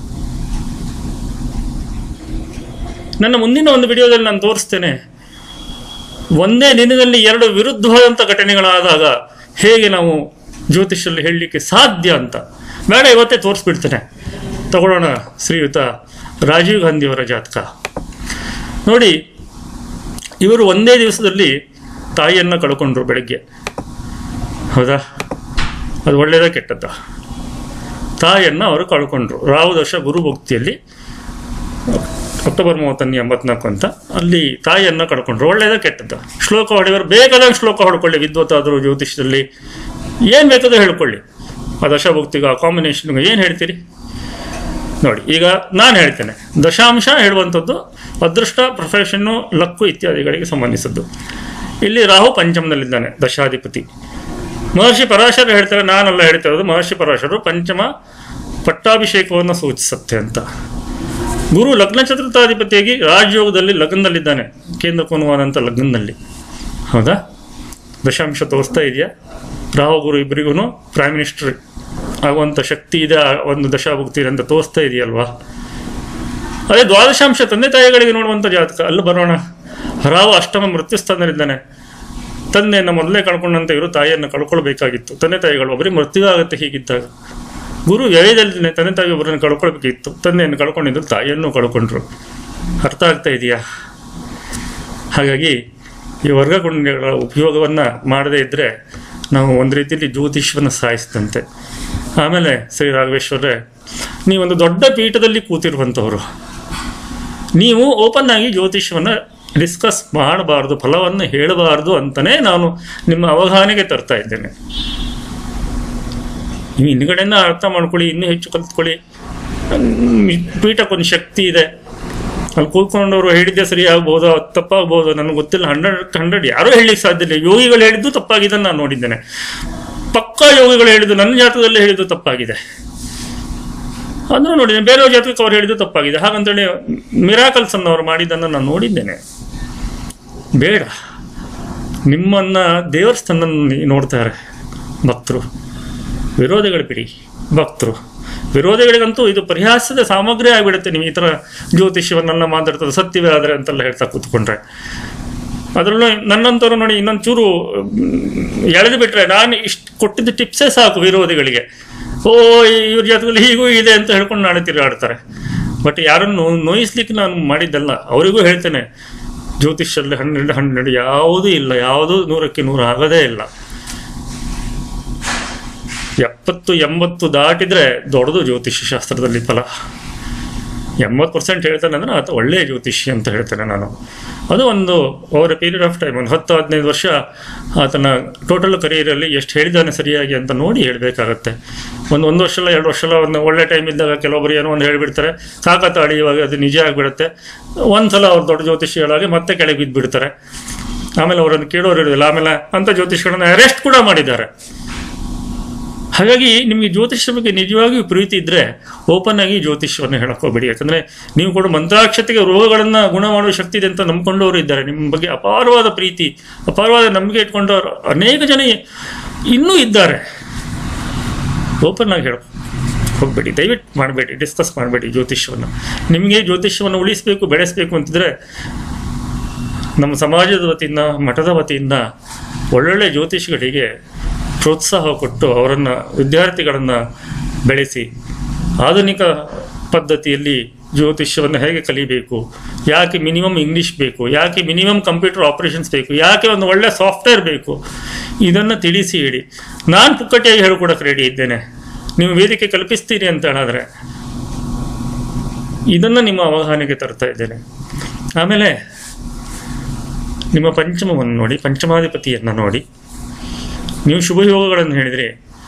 ನನ್ನ ಮುಂದಿನ ಒಂದು ವಿಡಿಯೋದಲ್ಲಿ ನಾನು ತೋರಿಸ್ತೇನೆ ಒಂದೇ ದಿನದಲ್ಲಿ ಎರಡು ವಿರುದ್ಧವಾದಂಥ ಘಟನೆಗಳಾದಾಗ ಹೇಗೆ ನಾವು ಜ್ಯೋತಿಷಲ್ಲಿ ಹೇಳಲಿಕ್ಕೆ ಸಾಧ್ಯ ಅಂತ ಬೇಡ ಇವತ್ತೇ ತೋರಿಸ್ಬಿಡ್ತೇನೆ ತಗೊಳ್ಳೋಣ ಶ್ರೀಯುತ ರಾಜೀವ್ ಗಾಂಧಿಯವರ ಜಾತಕ ನೋಡಿ ಇವರು ಒಂದೇ ದಿವಸದಲ್ಲಿ ತಾಯಿಯನ್ನು ಕಳ್ಕೊಂಡ್ರು ಬೆಳಗ್ಗೆ ಹೌದಾ ಅದು ಒಳ್ಳೆಯದ ಕೆಟ್ಟದ್ದ ತಾಯಿಯನ್ನು ಅವರು ಕಳ್ಕೊಂಡ್ರು ರಾಹು ದಶ ಗುರು ಭಕ್ತಿಯಲ್ಲಿ ಅಕ್ಟೋಬರ್ ಮೂವತ್ತೊಂದು ಎಂಬತ್ನಾಲ್ಕು ಅಂತ ಅಲ್ಲಿ ತಾಯಿಯನ್ನು ಕಳ್ಕೊಂಡ್ರು ಒಳ್ಳೆಯದ ಕೆಟ್ಟದ್ದ ಶ್ಲೋಕ ಹೊಡೆಯವರು ಬೇಕಾದಂಗೆ ಶ್ಲೋಕ ಹೊಡ್ಕೊಳ್ಳಿ ವಿದ್ವತ್ತಾದರೂ ಜ್ಯೋತಿಷದಲ್ಲಿ ಏನು ಬೇಕಾದ್ರೂ ಹೇಳ್ಕೊಳ್ಳಿ ಆ ದಶಭಕ್ತಿಗ ಆ ಕಾಂಬಿನೇಷನ್ಗೆ ಏನು ಹೇಳ್ತೀರಿ ನೋಡಿ ಈಗ ನಾನು ಹೇಳ್ತೇನೆ ದಶಾಂಶ ಹೇಳುವಂಥದ್ದು ಅದೃಷ್ಟ ಪ್ರೊಫೆಷನ್ನು ಲಕ್ಕು ಇತ್ಯಾದಿಗಳಿಗೆ ಸಂಬಂಧಿಸಿದ್ದು ಇಲ್ಲಿ ರಾಹು ಪಂಚಮದಲ್ಲಿದ್ದಾನೆ ದಶಾಧಿಪತಿ ಮಹರ್ಷಿ ಪರಾಶರ ಹೇಳ್ತಾರೆ ನಾನೆಲ್ಲ ಹೇಳ್ತಾ ಇರೋದು ಮಹರ್ಷಿ ಪರಾಶರು ಪಂಚಮ ಪಟ್ಟಾಭಿಷೇಕವನ್ನು ಸೂಚಿಸುತ್ತೆ ಅಂತ ಗುರು ಲಗ್ನ ಚತುರ್ಥಾಧಿಪತಿಯಾಗಿ ರಾಜಯೋಗದಲ್ಲಿ ಲಗ್ನದಲ್ಲಿದ್ದಾನೆ ಕೇಂದ್ರ ಕೋನವಾದಂಥ ಲಗ್ನದಲ್ಲಿ ಹೌದಾ ದಶಾಂಶ ತೋರಿಸ್ತಾ ಇದೆಯಾ ರಾಹು ಗುರು ಇಬ್ಬರಿಗೂ ಪ್ರೈಮ್ ಮಿನಿಸ್ಟರ್ ಆಗುವಂಥ ಶಕ್ತಿ ಇದೆ ಆ ಒಂದು ದಶಾಭುಕ್ತಿ ಅಂತ ತೋರಿಸ್ತಾ ಇದೆಯಲ್ವಾ ಅದೇ ದ್ವಾದಶಾಂಶ ತಂದೆ ತಾಯಿಗಳಿಗೆ ನೋಡುವಂಥ ಜಾತಕ ಅಲ್ಲಿ ಬರೋಣ ರಾವು ಅಷ್ಟಮ ಮೃತ್ಯು ಸ್ಥಾನದಲ್ಲಿದ್ದಾನೆ ತಂದೆಯನ್ನು ಮೊದಲೇ ಕಳ್ಕೊಂಡಂತೆ ಇವರು ತಾಯಿಯನ್ನು ಕಳ್ಕೊಳ್ಬೇಕಾಗಿತ್ತು ತಂದೆ ತಾಯಿಗಳು ಒಬ್ಬರಿಗೆ ಮೃತ್ಯು ಆಗುತ್ತೆ ಹೀಗಿದ್ದಾಗ ಗುರು ವ್ಯಯದಲ್ಲಿ ತಂದೆ ತಾಯಿ ಒಬ್ಬರನ್ನು ಕಳ್ಕೊಳ್ಬೇಕಿತ್ತು ತಂದೆಯನ್ನು ಕಳ್ಕೊಂಡಿದ್ರು ತಾಯಿಯನ್ನು ಕಳ್ಕೊಂಡ್ರು ಅರ್ಥ ಆಗ್ತಾ ಇದೆಯಾ ಹಾಗಾಗಿ ಈ ವರ್ಗಗುಂಡಿಗಳ ಉಪಯೋಗವನ್ನು ಮಾಡದೇ ಇದ್ದರೆ ನಾವು ಒಂದು ರೀತಿಯಲ್ಲಿ ಜ್ಯೋತಿಷ್ಯವನ್ನು ಸಾಯಿಸಿದಂತೆ ಆಮೇಲೆ ಶ್ರೀ ರಾಘವೇಶ್ವರೇ ನೀವೊಂದು ದೊಡ್ಡ ಪೀಠದಲ್ಲಿ ಕೂತಿರುವಂಥವ್ರು ನೀವು ಓಪನ್ ಆಗಿ ಜ್ಯೋತಿಷ್ಯವನ್ನು ಡಿಸ್ಕಸ್ ಮಾಡಬಾರ್ದು ಫಲವನ್ನು ಹೇಳಬಾರ್ದು ಅಂತಲೇ ನಾನು ನಿಮ್ಮ ಅವಗಾಹನೆಗೆ ತರ್ತಾ ಇದ್ದೇನೆ ನೀವು ಹಿಂದ್ಗಡೆಯಿಂದ ಅರ್ಥ ಮಾಡ್ಕೊಳ್ಳಿ ಇನ್ನೂ ಹೆಚ್ಚು ಕಲ್ತ್ಕೊಳ್ಳಿ ಹ್ಮ್, ಪೀಠಕ್ಕೊಂದು ಶಕ್ತಿ ಇದೆ ಅಲ್ಲಿ ಕೂತ್ಕೊಂಡವರು ಹೇಳಿದ್ದೆ ಸರಿ ಆಗ್ಬೋದು ಅದು ತಪ್ಪಾಗ್ಬೋದು ನನಗೆ ಗೊತ್ತಿಲ್ಲ ಹಂಡ್ರೆಡ್ ಹಂಡ್ರೆಡ್ ಯಾರೂ ಹೇಳಲಿಕ್ಕೆ ಸಾಧ್ಯ ಇಲ್ಲ ಯೋಗಿಗಳು ಹೇಳಿದ್ದು ತಪ್ಪಾಗಿದೆ ನಾನು ನೋಡಿದ್ದೇನೆ ಪಕ್ಕಾ ಯೋಗಿಗಳು ಹೇಳಿದ್ದು ನನ್ನ ಜಾತಕದಲ್ಲಿ ಹೇಳಿದ್ದು ತಪ್ಪಾಗಿದೆ ಅಂದ್ರೂ ನೋಡಿದ್ದೇನೆ ಬೇರೆಯವ್ರ ಜಾತಕಕ್ಕೆ ಅವ್ರು ಹೇಳಿದ್ದು ತಪ್ಪಾಗಿದೆ ಹಾಗಂತೇಳಿ ಮಿರಾಕಲ್ಸ್ ಅನ್ನು ಅವ್ರು ಮಾಡಿದ್ದನ್ನು ನಾನು ನೋಡಿದ್ದೇನೆ ಬೇಡ ನಿಮ್ಮನ್ನ ದೇವರ ಸ್ಥಾನದಲ್ಲಿ ನೋಡ್ತಾರೆ ಭಕ್ತರು ವಿರೋಧಿಗಳು ಬಿಡಿ ಭಕ್ತರು ವಿರೋಧಿಗಳಿಗಂತೂ ಇದು ಪರಿಹಾಸದ ಸಾಮಗ್ರಿ ಆಗಿಬಿಡುತ್ತೆ ನೀವು ಈ ಥರ ಜ್ಯೋತಿಷ್ಯವನ್ನೆಲ್ಲ ಮಾತಾಡ್ತದೆ ಸತ್ಯವೇ ಆದರೆ ಅಂತೆಲ್ಲ ಹೇಳ್ತಾ ಕೂತ್ಕೊಂಡ್ರೆ ಅದರಲ್ಲೂ ನನ್ನಂತವ್ರು ನೋಡಿ ಇನ್ನೊಂದು ಚೂರು ಎಳೆದು ಬಿಟ್ರೆ ನಾನು ಇಷ್ಟು ಕೊಟ್ಟಿದ್ದ ಟಿಪ್ಸೇ ಸಾಕು ವಿರೋಧಿಗಳಿಗೆ ಓ ಇವ್ರ ಜಾತಕದಲ್ಲಿ ಹೀಗೂ ಇದೆ ಅಂತ ಹೇಳ್ಕೊಂಡು ನಾಳೆ ತಿರುಗಾಡ್ತಾರೆ ಬಟ್ ಯಾರನ್ನು ನೋಯಿಸ್ಲಿಕ್ಕೆ ನಾನು ಮಾಡಿದ್ದಲ್ಲ ಅವರಿಗೂ ಹೇಳ್ತೇನೆ ಜ್ಯೋತಿಷ್ಯಲ್ಲಿ ಹನ್ನೆರಡು ಹನ್ನೆರಡು ಯಾವುದೂ ಇಲ್ಲ ಯಾವುದೂ ನೂರಕ್ಕೆ ನೂರು ಆಗೋದೇ ಇಲ್ಲ ಎಪ್ಪತ್ತು ಎಂಬತ್ತು ದಾಟಿದ್ರೆ ದೊಡ್ಡದು ಜ್ಯೋತಿಷ್ಯ ಶಾಸ್ತ್ರದಲ್ಲಿ ಫಲ ಎಂಬತ್ತು ಪರ್ಸೆಂಟ್ ಹೇಳ್ತಾನೆ ಅಂದ್ರೆ ಆತ ಒಳ್ಳೆಯ ಜ್ಯೋತಿಷಿ ಅಂತ ಹೇಳ್ತೇನೆ ನಾನು ಅದು ಒಂದು over a period of time ಒಂದು ಹತ್ತು ಹದಿನೈದು ವರ್ಷ ಆತನ ಟೋಟಲ್ ಕರಿಯರಲ್ಲಿ ಎಷ್ಟು ಹೇಳಿದ್ದಾನೆ ಸರಿಯಾಗಿ ಅಂತ ನೋಡಿ ಹೇಳಬೇಕಾಗತ್ತೆ ಒಂದು ಒಂದು ವರ್ಷ ಅಲ್ಲ ಎರಡು ವರ್ಷ ಅಲ್ಲ ಒಂದು ಒಳ್ಳೆ ಟೈಮ್ ಇದ್ದಾಗ ಕೆಲವೊಬ್ಬರು ಏನೋ ಒಂದು ಹೇಳಿಬಿಡ್ತಾರೆ ಕಾಕತಾಳಿ ಇವಾಗ ಅದು ನಿಜ ಆಗಿಬಿಡುತ್ತೆ ಒಂದು ಸಲ ಅವ್ರು ದೊಡ್ಡ ಜ್ಯೋತಿಷಿಗಳಾಗಿ ಮತ್ತೆ ಕೆಳಗೆ ಬಿದ್ದುಬಿಡ್ತಾರೆ ಆಮೇಲೆ ಅವರನ್ನು ಕೇಳೋರು ಇರೋದಿಲ್ಲ ಆಮೇಲೆ ಅಂಥ ಜ್ಯೋತಿಷಿಗಳನ್ನ ಅರೆಸ್ಟ್ ಕೂಡ ಮಾಡಿದ್ದಾರೆ ಹಾಗಾಗಿ ನಿಮಗೆ ಜ್ಯೋತಿಷ್ಯ ಬಗ್ಗೆ ನಿಜವಾಗಿಯೂ ಪ್ರೀತಿ ಇದ್ದರೆ ಓಪನ್ ಆಗಿ ಜ್ಯೋತಿಷ್ಯವನ್ನು ಹೇಳಕ್ಕೋಬೇಡಿ ಯಾಕಂದರೆ ನೀವು ಕೂಡ ಮಂತ್ರಾಕ್ಷತೆಗೆ ರೋಗಗಳನ್ನು ಗುಣ ಮಾಡುವ ಶಕ್ತಿ ಇದೆ ಅಂತ ನಂಬ್ಕೊಂಡವರು ಇದ್ದಾರೆ ನಿಮ್ಮ ಬಗ್ಗೆ ಅಪಾರವಾದ ಪ್ರೀತಿ ಅಪಾರವಾದ ನಂಬಿಕೆ ಇಟ್ಕೊಂಡವರು ಅನೇಕ ಜನ ಇನ್ನೂ ಇದ್ದಾರೆ ಓಪನ್ ಆಗಿ ಹೇಳೋ ಹೋಗಬೇಡಿ ದಯವಿಟ್ಟು ಮಾಡಬೇಡಿ ಡಿಸ್ಕಸ್ ಮಾಡಬೇಡಿ ಜ್ಯೋತಿಷ್ಯವನ್ನು ನಿಮಗೆ ಜ್ಯೋತಿಷ್ಯವನ್ನು ಉಳಿಸಬೇಕು ಬೆಳೆಸಬೇಕು ಅಂತಿದ್ರೆ ನಮ್ಮ ಸಮಾಜದ ವತಿಯಿಂದ ಮಠದ ವತಿಯಿಂದ ಒಳ್ಳೊಳ್ಳೆ ಜ್ಯೋತಿಷಿಗಳಿಗೆ ಪ್ರೋತ್ಸಾಹ ಕೊಟ್ಟು ಅವರನ್ನು ವಿದ್ಯಾರ್ಥಿಗಳನ್ನು ಬೆಳೆಸಿ ಆಧುನಿಕ ಪದ್ಧತಿಯಲ್ಲಿ ಜ್ಯೋತಿಷ್ಯವನ್ನು ಹೇಗೆ ಕಲಿಬೇಕು ಯಾಕೆ ಮಿನಿಮಮ್ ಇಂಗ್ಲೀಷ್ ಬೇಕು ಯಾಕೆ ಮಿನಿಮಮ್ ಕಂಪ್ಯೂಟರ್ ಆಪರೇಷನ್ಸ್ ಬೇಕು ಯಾಕೆ ಒಂದು ಒಳ್ಳೆ ಸಾಫ್ಟ್ವೇರ್ ಬೇಕು ಇದನ್ನು ತಿಳಿಸಿ ಹೇಳಿ ನಾನು ಪುಕ್ಕಟೆಯಾಗಿ ಹೇಳ್ಕೊಡಕ್ಕೆ ರೆಡಿ ಇದ್ದೇನೆ ನೀವು ವೇದಿಕೆ ಕಲ್ಪಿಸ್ತೀರಿ ಅಂತ ಹೇಳಿದ್ರೆ ಇದನ್ನು ನಿಮ್ಮ ಅವಗಾಹನೆಗೆ ತರ್ತಾ ಇದ್ದೇನೆ ಆಮೇಲೆ ನಿಮ್ಮ ಪಂಚಮವನ್ನು ನೋಡಿ ಪಂಚಮಾಧಿಪತಿಯನ್ನು ನೋಡಿ ನೀವು ಶುಭ ಯೋಗಗಳನ್ನು ಹೇಳಿದರೆ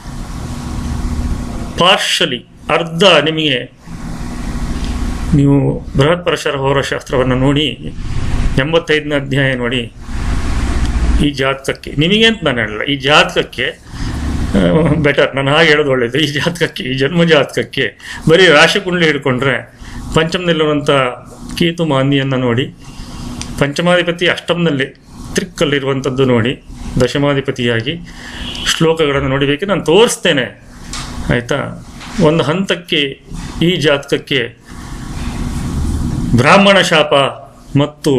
ಪಾರ್ಷಲಿ ಅರ್ಧ ನಿಮಗೆ ನೀವು ಬೃಹತ್ ಪರಶರ ಹೋರಶಾಸ್ತ್ರವನ್ನು ನೋಡಿ ಎಂಬತ್ತೈದನೇ ಅಧ್ಯಾಯ ನೋಡಿ ಈ ಜಾತಕಕ್ಕೆ ನಿಮಗೆ ಅಂತ ನಾನು ಹೇಳಲ್ಲ ಈ ಜಾತಕಕ್ಕೆ ಬೆಟರ್ ನಾನು ಹಾಗೆ ಹೇಳೋದು ಒಳ್ಳೆಯದು ಈ ಜಾತಕಕ್ಕೆ ಈ ಜನ್ಮ ಜಾತಕಕ್ಕೆ ಬರೀ ರಾಶಿ ಕುಂಡ್ಲಿ ಹಿಡ್ಕೊಂಡ್ರೆ ಪಂಚಮದಲ್ಲಿರುವಂಥ ಕೇತು ಮಾಂದಿಯನ್ನು ನೋಡಿ ಪಂಚಮಾಧಿಪತಿ ಅಷ್ಟಮನಲ್ಲಿ ತ್ರಿಕ್ಕಲ್ಲಿರುವಂಥದ್ದು ನೋಡಿ ದಶಮಾಧಿಪತಿಯಾಗಿ ಶ್ಲೋಕಗಳನ್ನು ನೋಡಿಬೇಕು ನಾನು ತೋರಿಸ್ತೇನೆ ಆಯಿತಾ ಒಂದು ಹಂತಕ್ಕೆ ಈ ಜಾತಕಕ್ಕೆ ಬ್ರಾಹ್ಮಣ ಶಾಪ ಮತ್ತು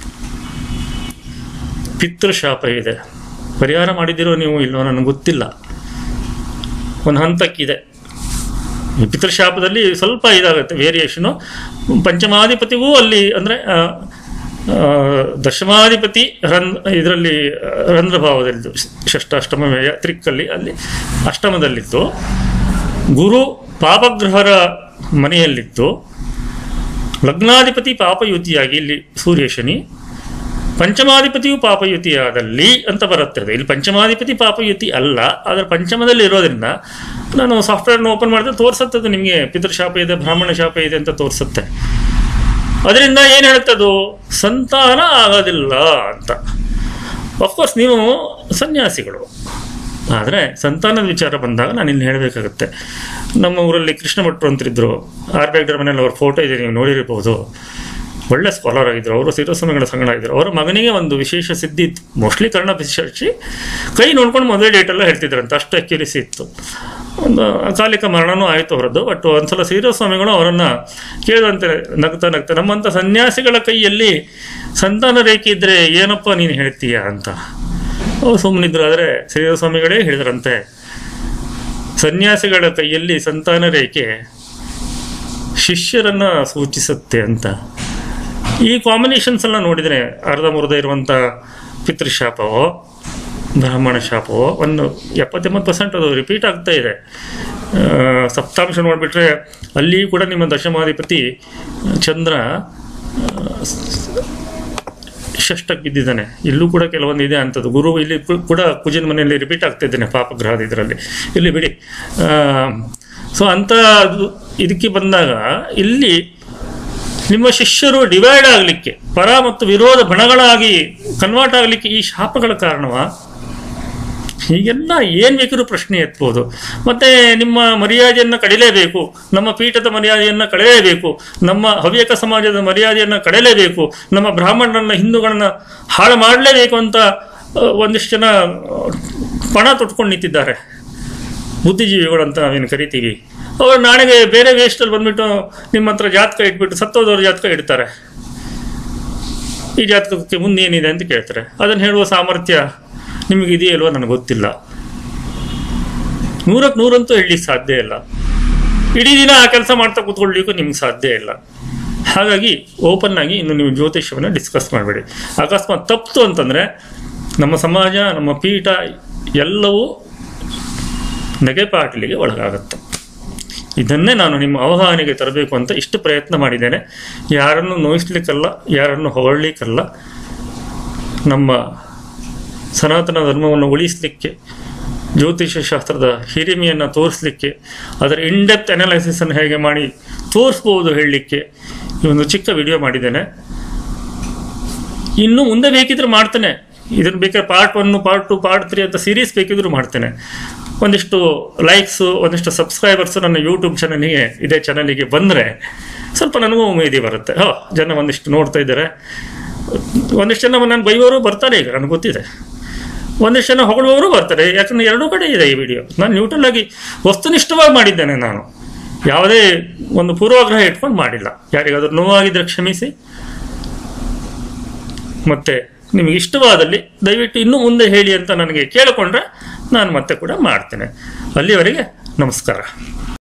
ಪಿತೃಶಾಪ ಇದೆ ಪರಿಹಾರ ಮಾಡಿದಿರೋ ನೀವು ಇಲ್ಲೋ ನನಗೆ ಗೊತ್ತಿಲ್ಲ ಒಂದು ಹಂತಕ್ಕಿದೆ ಈ ಪಿತೃಶಾಪದಲ್ಲಿ ಸ್ವಲ್ಪ ಇದಾಗುತ್ತೆ ವೇರಿಯೇಷನು ಪಂಚಮಾಧಿಪತಿಗೂ ಅಲ್ಲಿ ಅಂದರೆ ದಶಮಾಧಿಪತಿ ರನ್ ಇದರಲ್ಲಿ ರಂಧ್ರಭಾವದಲ್ಲಿದ್ದು ಷಷ್ಟಾಷ್ಟಮ ವ್ಯಯ ತ್ರಿಕ್ಕಲ್ಲಿ ಅಲ್ಲಿ ಅಷ್ಟಮದಲ್ಲಿತ್ತು ಗುರು ಪಾಪಗ್ರಹರ ಮನೆಯಲ್ಲಿತ್ತು ಲಗ್ನಾಧಿಪತಿ ಪಾಪಯುತಿಯಾಗಿ ಇಲ್ಲಿ ಸೂರ್ಯ ಶನಿ ಪಂಚಮಾಧಿಪತಿಯು ಪಾಪಯುತಿಯಾದಲ್ಲಿ ಅಂತ ಬರುತ್ತದೆ ಇಲ್ಲಿ ಪಂಚಮಾಧಿಪತಿ ಪಾಪಯುತಿ ಅಲ್ಲ ಆದರೆ ಪಂಚಮದಲ್ಲಿ ಇರೋದ್ರಿಂದ ನಾನು ಸಾಫ್ಟ್ವೇರ್ನ ಓಪನ್ ಮಾಡಿದ್ರೆ ತೋರಿಸುತ್ತದೆ ನಿಮಗೆ ಪಿತೃಶಾಪ ಇದೆ ಬ್ರಾಹ್ಮಣ ಶಾಪ ಇದೆ ಅಂತ ತೋರಿಸುತ್ತೆ ಅದರಿಂದ ಏನು ಹೇಳ್ತದು ಸಂತಾನ ಆಗೋದಿಲ್ಲ ಅಂತ ಅಫ್ಕೋರ್ಸ್ ನೀವು ಸನ್ಯಾಸಿಗಳು ಆದರೆ ಸಂತಾನದ ವಿಚಾರ ಬಂದಾಗ ನಾನು ಇಲ್ಲಿ ಹೇಳಬೇಕಾಗುತ್ತೆ ನಮ್ಮ ಊರಲ್ಲಿ ಕೃಷ್ಣ ಭಟ್ರು ಅಂತಿದ್ರು ಆರ್ ಬೇಗ್ಡರ್ ಮನೇಲಿ ಅವ್ರ ಫೋಟೋ ಇದೆ ನೀವು ನೋಡಿರ್ಬೋದು ಒಳ್ಳೆ ಸ್ಕಾಲರ್ ಆಗಿದ್ರು ಅವರು ಸಿರೋಸ್ವಾಮಿಗಳ ಸಂಗಡ ಆಗಿದ್ರು ಅವರ ಮಗನಿಗೆ ಒಂದು ವಿಶೇಷ ಸಿದ್ಧಿ ಇತ್ತು ಮೋಸ್ಟ್ಲಿ ಕರ್ಣ ಪಿಶಾಚಿ ಕೈ ನೋಡ್ಕೊಂಡು ಮದುವೆ ಡೇಟೆಲ್ಲ ಹೇಳ್ತಿದ್ರಂತೆ ಅಷ್ಟು ಅಕ್ಯುರೇಸಿ ಇತ್ತು ಒಂದು ಅಕಾಲಿಕ ಮರಣನೂ ಆಯಿತು ಅವರದ್ದು ಬಟ್ ಒಂದ್ಸಲ ಸ್ವಾಮಿಗಳು ಅವರನ್ನು ಕೇಳಿದಂತೆ ನಗ್ತಾ ನಗ್ತಾ ನಮ್ಮಂಥ ಸನ್ಯಾಸಿಗಳ ಕೈಯಲ್ಲಿ ಸಂತಾನ ರೇಖೆ ಇದ್ದರೆ ಏನಪ್ಪ ನೀನು ಹೇಳ್ತೀಯ ಅಂತ ಅವ್ರು ಸುಮ್ಮನಿದ್ರು ಆದರೆ ಸ್ವಾಮಿಗಳೇ ಹೇಳಿದ್ರಂತೆ ಸನ್ಯಾಸಿಗಳ ಕೈಯಲ್ಲಿ ಸಂತಾನ ರೇಖೆ ಶಿಷ್ಯರನ್ನು ಸೂಚಿಸುತ್ತೆ ಅಂತ ಈ ಕಾಂಬಿನೇಷನ್ಸ್ ಎಲ್ಲ ನೋಡಿದರೆ ಅರ್ಧಮುರ್ಧ ಇರುವಂಥ ಪಿತೃಶಾಪವೋ ಬ್ರಾಹ್ಮಣ ಶಾಪವೋ ಒಂದು ಎಪ್ಪತ್ತೆಂಬತ್ತು ಪರ್ಸೆಂಟ್ ಅದು ರಿಪೀಟ್ ಆಗ್ತಾ ಇದೆ ಆ, ಸಪ್ತಾಂಶ ನೋಡಿಬಿಟ್ರೆ ಅಲ್ಲಿ ಕೂಡ ನಿಮ್ಮ ದಶಮಾಧಿಪತಿ ಚಂದ್ರ ಷಷ್ಟಕ್ಕೆ ಬಿದ್ದಿದ್ದಾನೆ ಇಲ್ಲೂ ಕೂಡ ಕೆಲವೊಂದು ಇದೆ ಅಂಥದ್ದು ಗುರು ಇಲ್ಲಿ ಕು- ಕೂಡ ಕುಜನ ಮನೆಯಲ್ಲಿ ರಿಪೀಟ್ ಆಗ್ತಾ ಇದ್ದಾನೆ ಪಾಪಗ್ರಹದ ಇದರಲ್ಲಿ ಇಲ್ಲಿ ಬಿಡಿ ಸೊ ಅಂಥ ಅದು- ಇದಕ್ಕೆ ಬಂದಾಗ ಇಲ್ಲಿ ನಿಮ್ಮ ಶಿಷ್ಯರು ಡಿವೈಡ್ ಆಗಲಿಕ್ಕೆ ಪರ ಮತ್ತು ವಿರೋಧ ಬಣಗಳಾಗಿ ಕನ್ವರ್ಟ್ ಆಗಲಿಕ್ಕೆ ಈ ಶಾಪಗಳ ಕಾರಣವಾ ಹೀಗೆಲ್ಲ ಏನು ಬೇಕಾದ್ರೂ ಪ್ರಶ್ನೆ ಎತ್ಬೋದು ಮತ್ತೆ ನಿಮ್ಮ ಮರ್ಯಾದೆಯನ್ನು ಕಡಿಲೇಬೇಕು ನಮ್ಮ ಪೀಠದ ಮರ್ಯಾದೆಯನ್ನು ಕಳೆಯಲೇಬೇಕು ನಮ್ಮ ಹವ್ಯಕ ಸಮಾಜದ ಮರ್ಯಾದೆಯನ್ನು ಕಳೆಯಲೇಬೇಕು ನಮ್ಮ ಬ್ರಾಹ್ಮಣರನ್ನ ಹಿಂದೂಗಳನ್ನ ಹಾಳು ಮಾಡಲೇಬೇಕು ಅಂತ ಆ, ಒಂದಿಷ್ಟು ಜನ ಆ, ಪಣ ತೊಟ್ಕೊಂಡು ನಿಂತಿದ್ದಾರೆ ಬುದ್ಧಿಜೀವಿಗಳು ಅಂತ ನಾವೇನು ಕರಿತೀವಿ ಅವರು ನಾಳೆಗೆ ಬೇರೆ ವೇಸ್ಟಲ್ಲಿ ಬಂದ್ಬಿಟ್ಟು ನಿಮ್ಮ ಹತ್ರ ಜಾತಕ ಇಟ್ಬಿಟ್ಟು ಸತ್ತೋದವ್ರ ಜಾತಕ ಇಡ್ತಾರೆ ಈ ಜಾತಕಕ್ಕೆ ಮುಂದೆ ಏನಿದೆ ಅಂತ ಕೇಳ್ತಾರೆ ಅದನ್ನು ಹೇಳುವ ಸಾಮರ್ಥ್ಯ ನಿಮಗೆ ಇದೆಯಲ್ವ ನನಗೆ ಗೊತ್ತಿಲ್ಲ ನೂರಕ್ಕೆ ನೂರಂತೂ ಹೇಳಲಿಕ್ಕೆ ಸಾಧ್ಯ ಇಲ್ಲ ಇಡೀ ದಿನ ಆ ಕೆಲಸ ಮಾಡ್ತಾ ಕೂತ್ಕೊಳ್ಳಿಕ್ಕೂ ನಿಮ್ಗೆ ಸಾಧ್ಯ ಇಲ್ಲ ಹಾಗಾಗಿ ಓಪನ್ ಆಗಿ ಇನ್ನು ನೀವು ಜ್ಯೋತಿಷ್ಯವನ್ನು ಡಿಸ್ಕಸ್ ಮಾಡಬೇಡಿ ಅಕಸ್ಮಾತ್ ತಪ್ಪಿತು ಅಂತಂದರೆ ನಮ್ಮ ಸಮಾಜ ನಮ್ಮ ಪೀಠ ಎಲ್ಲವೂ ನೆಗೆಪಾಟಲಿಗೆ ಒಳಗಾಗುತ್ತೆ ಇದನ್ನೇ ನಾನು ನಿಮ್ಮ ಅವಗಾಹನೆಗೆ ತರಬೇಕು ಅಂತ ಇಷ್ಟು ಪ್ರಯತ್ನ ಮಾಡಿದ್ದೇನೆ ಯಾರನ್ನು ನೋಯಿಸ್ಲಿಕ್ಕಲ್ಲ ಯಾರನ್ನು ಹೊಗಳಲಿಕ್ಕಲ್ಲ ನಮ್ಮ ಸನಾತನ ಧರ್ಮವನ್ನು ಉಳಿಸಲಿಕ್ಕೆ ಜ್ಯೋತಿಷ್ಯ ಶಾಸ್ತ್ರದ ಹಿರಿಮೆಯನ್ನು ತೋರಿಸಲಿಕ್ಕೆ ಅದರ ಇನ್ಡೆಪ್ತ್ ಅನಾಲಿಸಿಸನ್ನು ಹೇಗೆ ಮಾಡಿ ತೋರಿಸ್ಬೋದು ಹೇಳಲಿಕ್ಕೆ ಈ ಒಂದು ಚಿಕ್ಕ ವಿಡಿಯೋ ಮಾಡಿದ್ದೇನೆ ಇನ್ನು ಮುಂದೆ ಬೇಕಿದ್ರೆ ಮಾಡ್ತೇನೆ ಇದನ್ನು ಬೇಕಾದ್ರೆ part one part two part three ಅಂತ ಸೀರೀಸ್ ಬೇಕಿದ್ರೂ ಮಾಡ್ತೇನೆ ಒಂದಿಷ್ಟು ಲೈಕ್ಸು ಒಂದಿಷ್ಟು ಸಬ್ಸ್ಕ್ರೈಬರ್ಸು ನನ್ನ ಯೂಟ್ಯೂಬ್ ಚಾನಲಿಗೆ ಇದೇ ಚಾನಲಿಗೆ ಬಂದರೆ ಸ್ವಲ್ಪ ನನಗೂ ಉಮೇದಿ ಬರುತ್ತೆ ಹೋ ಜನ ಒಂದಿಷ್ಟು ನೋಡ್ತಾ ಇದ್ದಾರೆ ಒಂದಿಷ್ಟು ಜನ ನಾನು ಬೈಯೋರು ಬರ್ತಾರೆ ಈಗ ನನಗೆ ಗೊತ್ತಿದೆ ಒಂದಿಷ್ಟು ಜನ ಹೊಗಳುವವರು ಬರ್ತಾರೆ ಯಾಕಂದ್ರೆ ಎರಡೂ ಕಡೆ ಇದೆ ಈ ವಿಡಿಯೋ ನಾನು ನ್ಯೂಟ್ರಲ್ ಆಗಿ ವಸ್ತುನಿಷ್ಠವಾಗಿ ಮಾಡಿದ್ದೇನೆ ನಾನು ಯಾವುದೇ ಒಂದು ಪೂರ್ವಾಗ್ರಹ ಇಟ್ಕೊಂಡು ಮಾಡಿಲ್ಲ ಯಾರಿಗಾದ್ರೂ ನೋವಾಗಿದ್ರೆ ಕ್ಷಮಿಸಿ ಮತ್ತೆ ನಿಮಗೆ ಇಷ್ಟವಾದಲ್ಲಿ ದಯವಿಟ್ಟು ಇನ್ನೂ ಮುಂದೆ ಹೇಳಿ ಅಂತ ನನಗೆ ಕೇಳಿಕೊಂಡ್ರೆ ನಾನು ಮತ್ತೆ ಕೂಡ ಮಾಡ್ತೇನೆ ಅಲ್ಲಿವರೆಗೆ ನಮಸ್ಕಾರ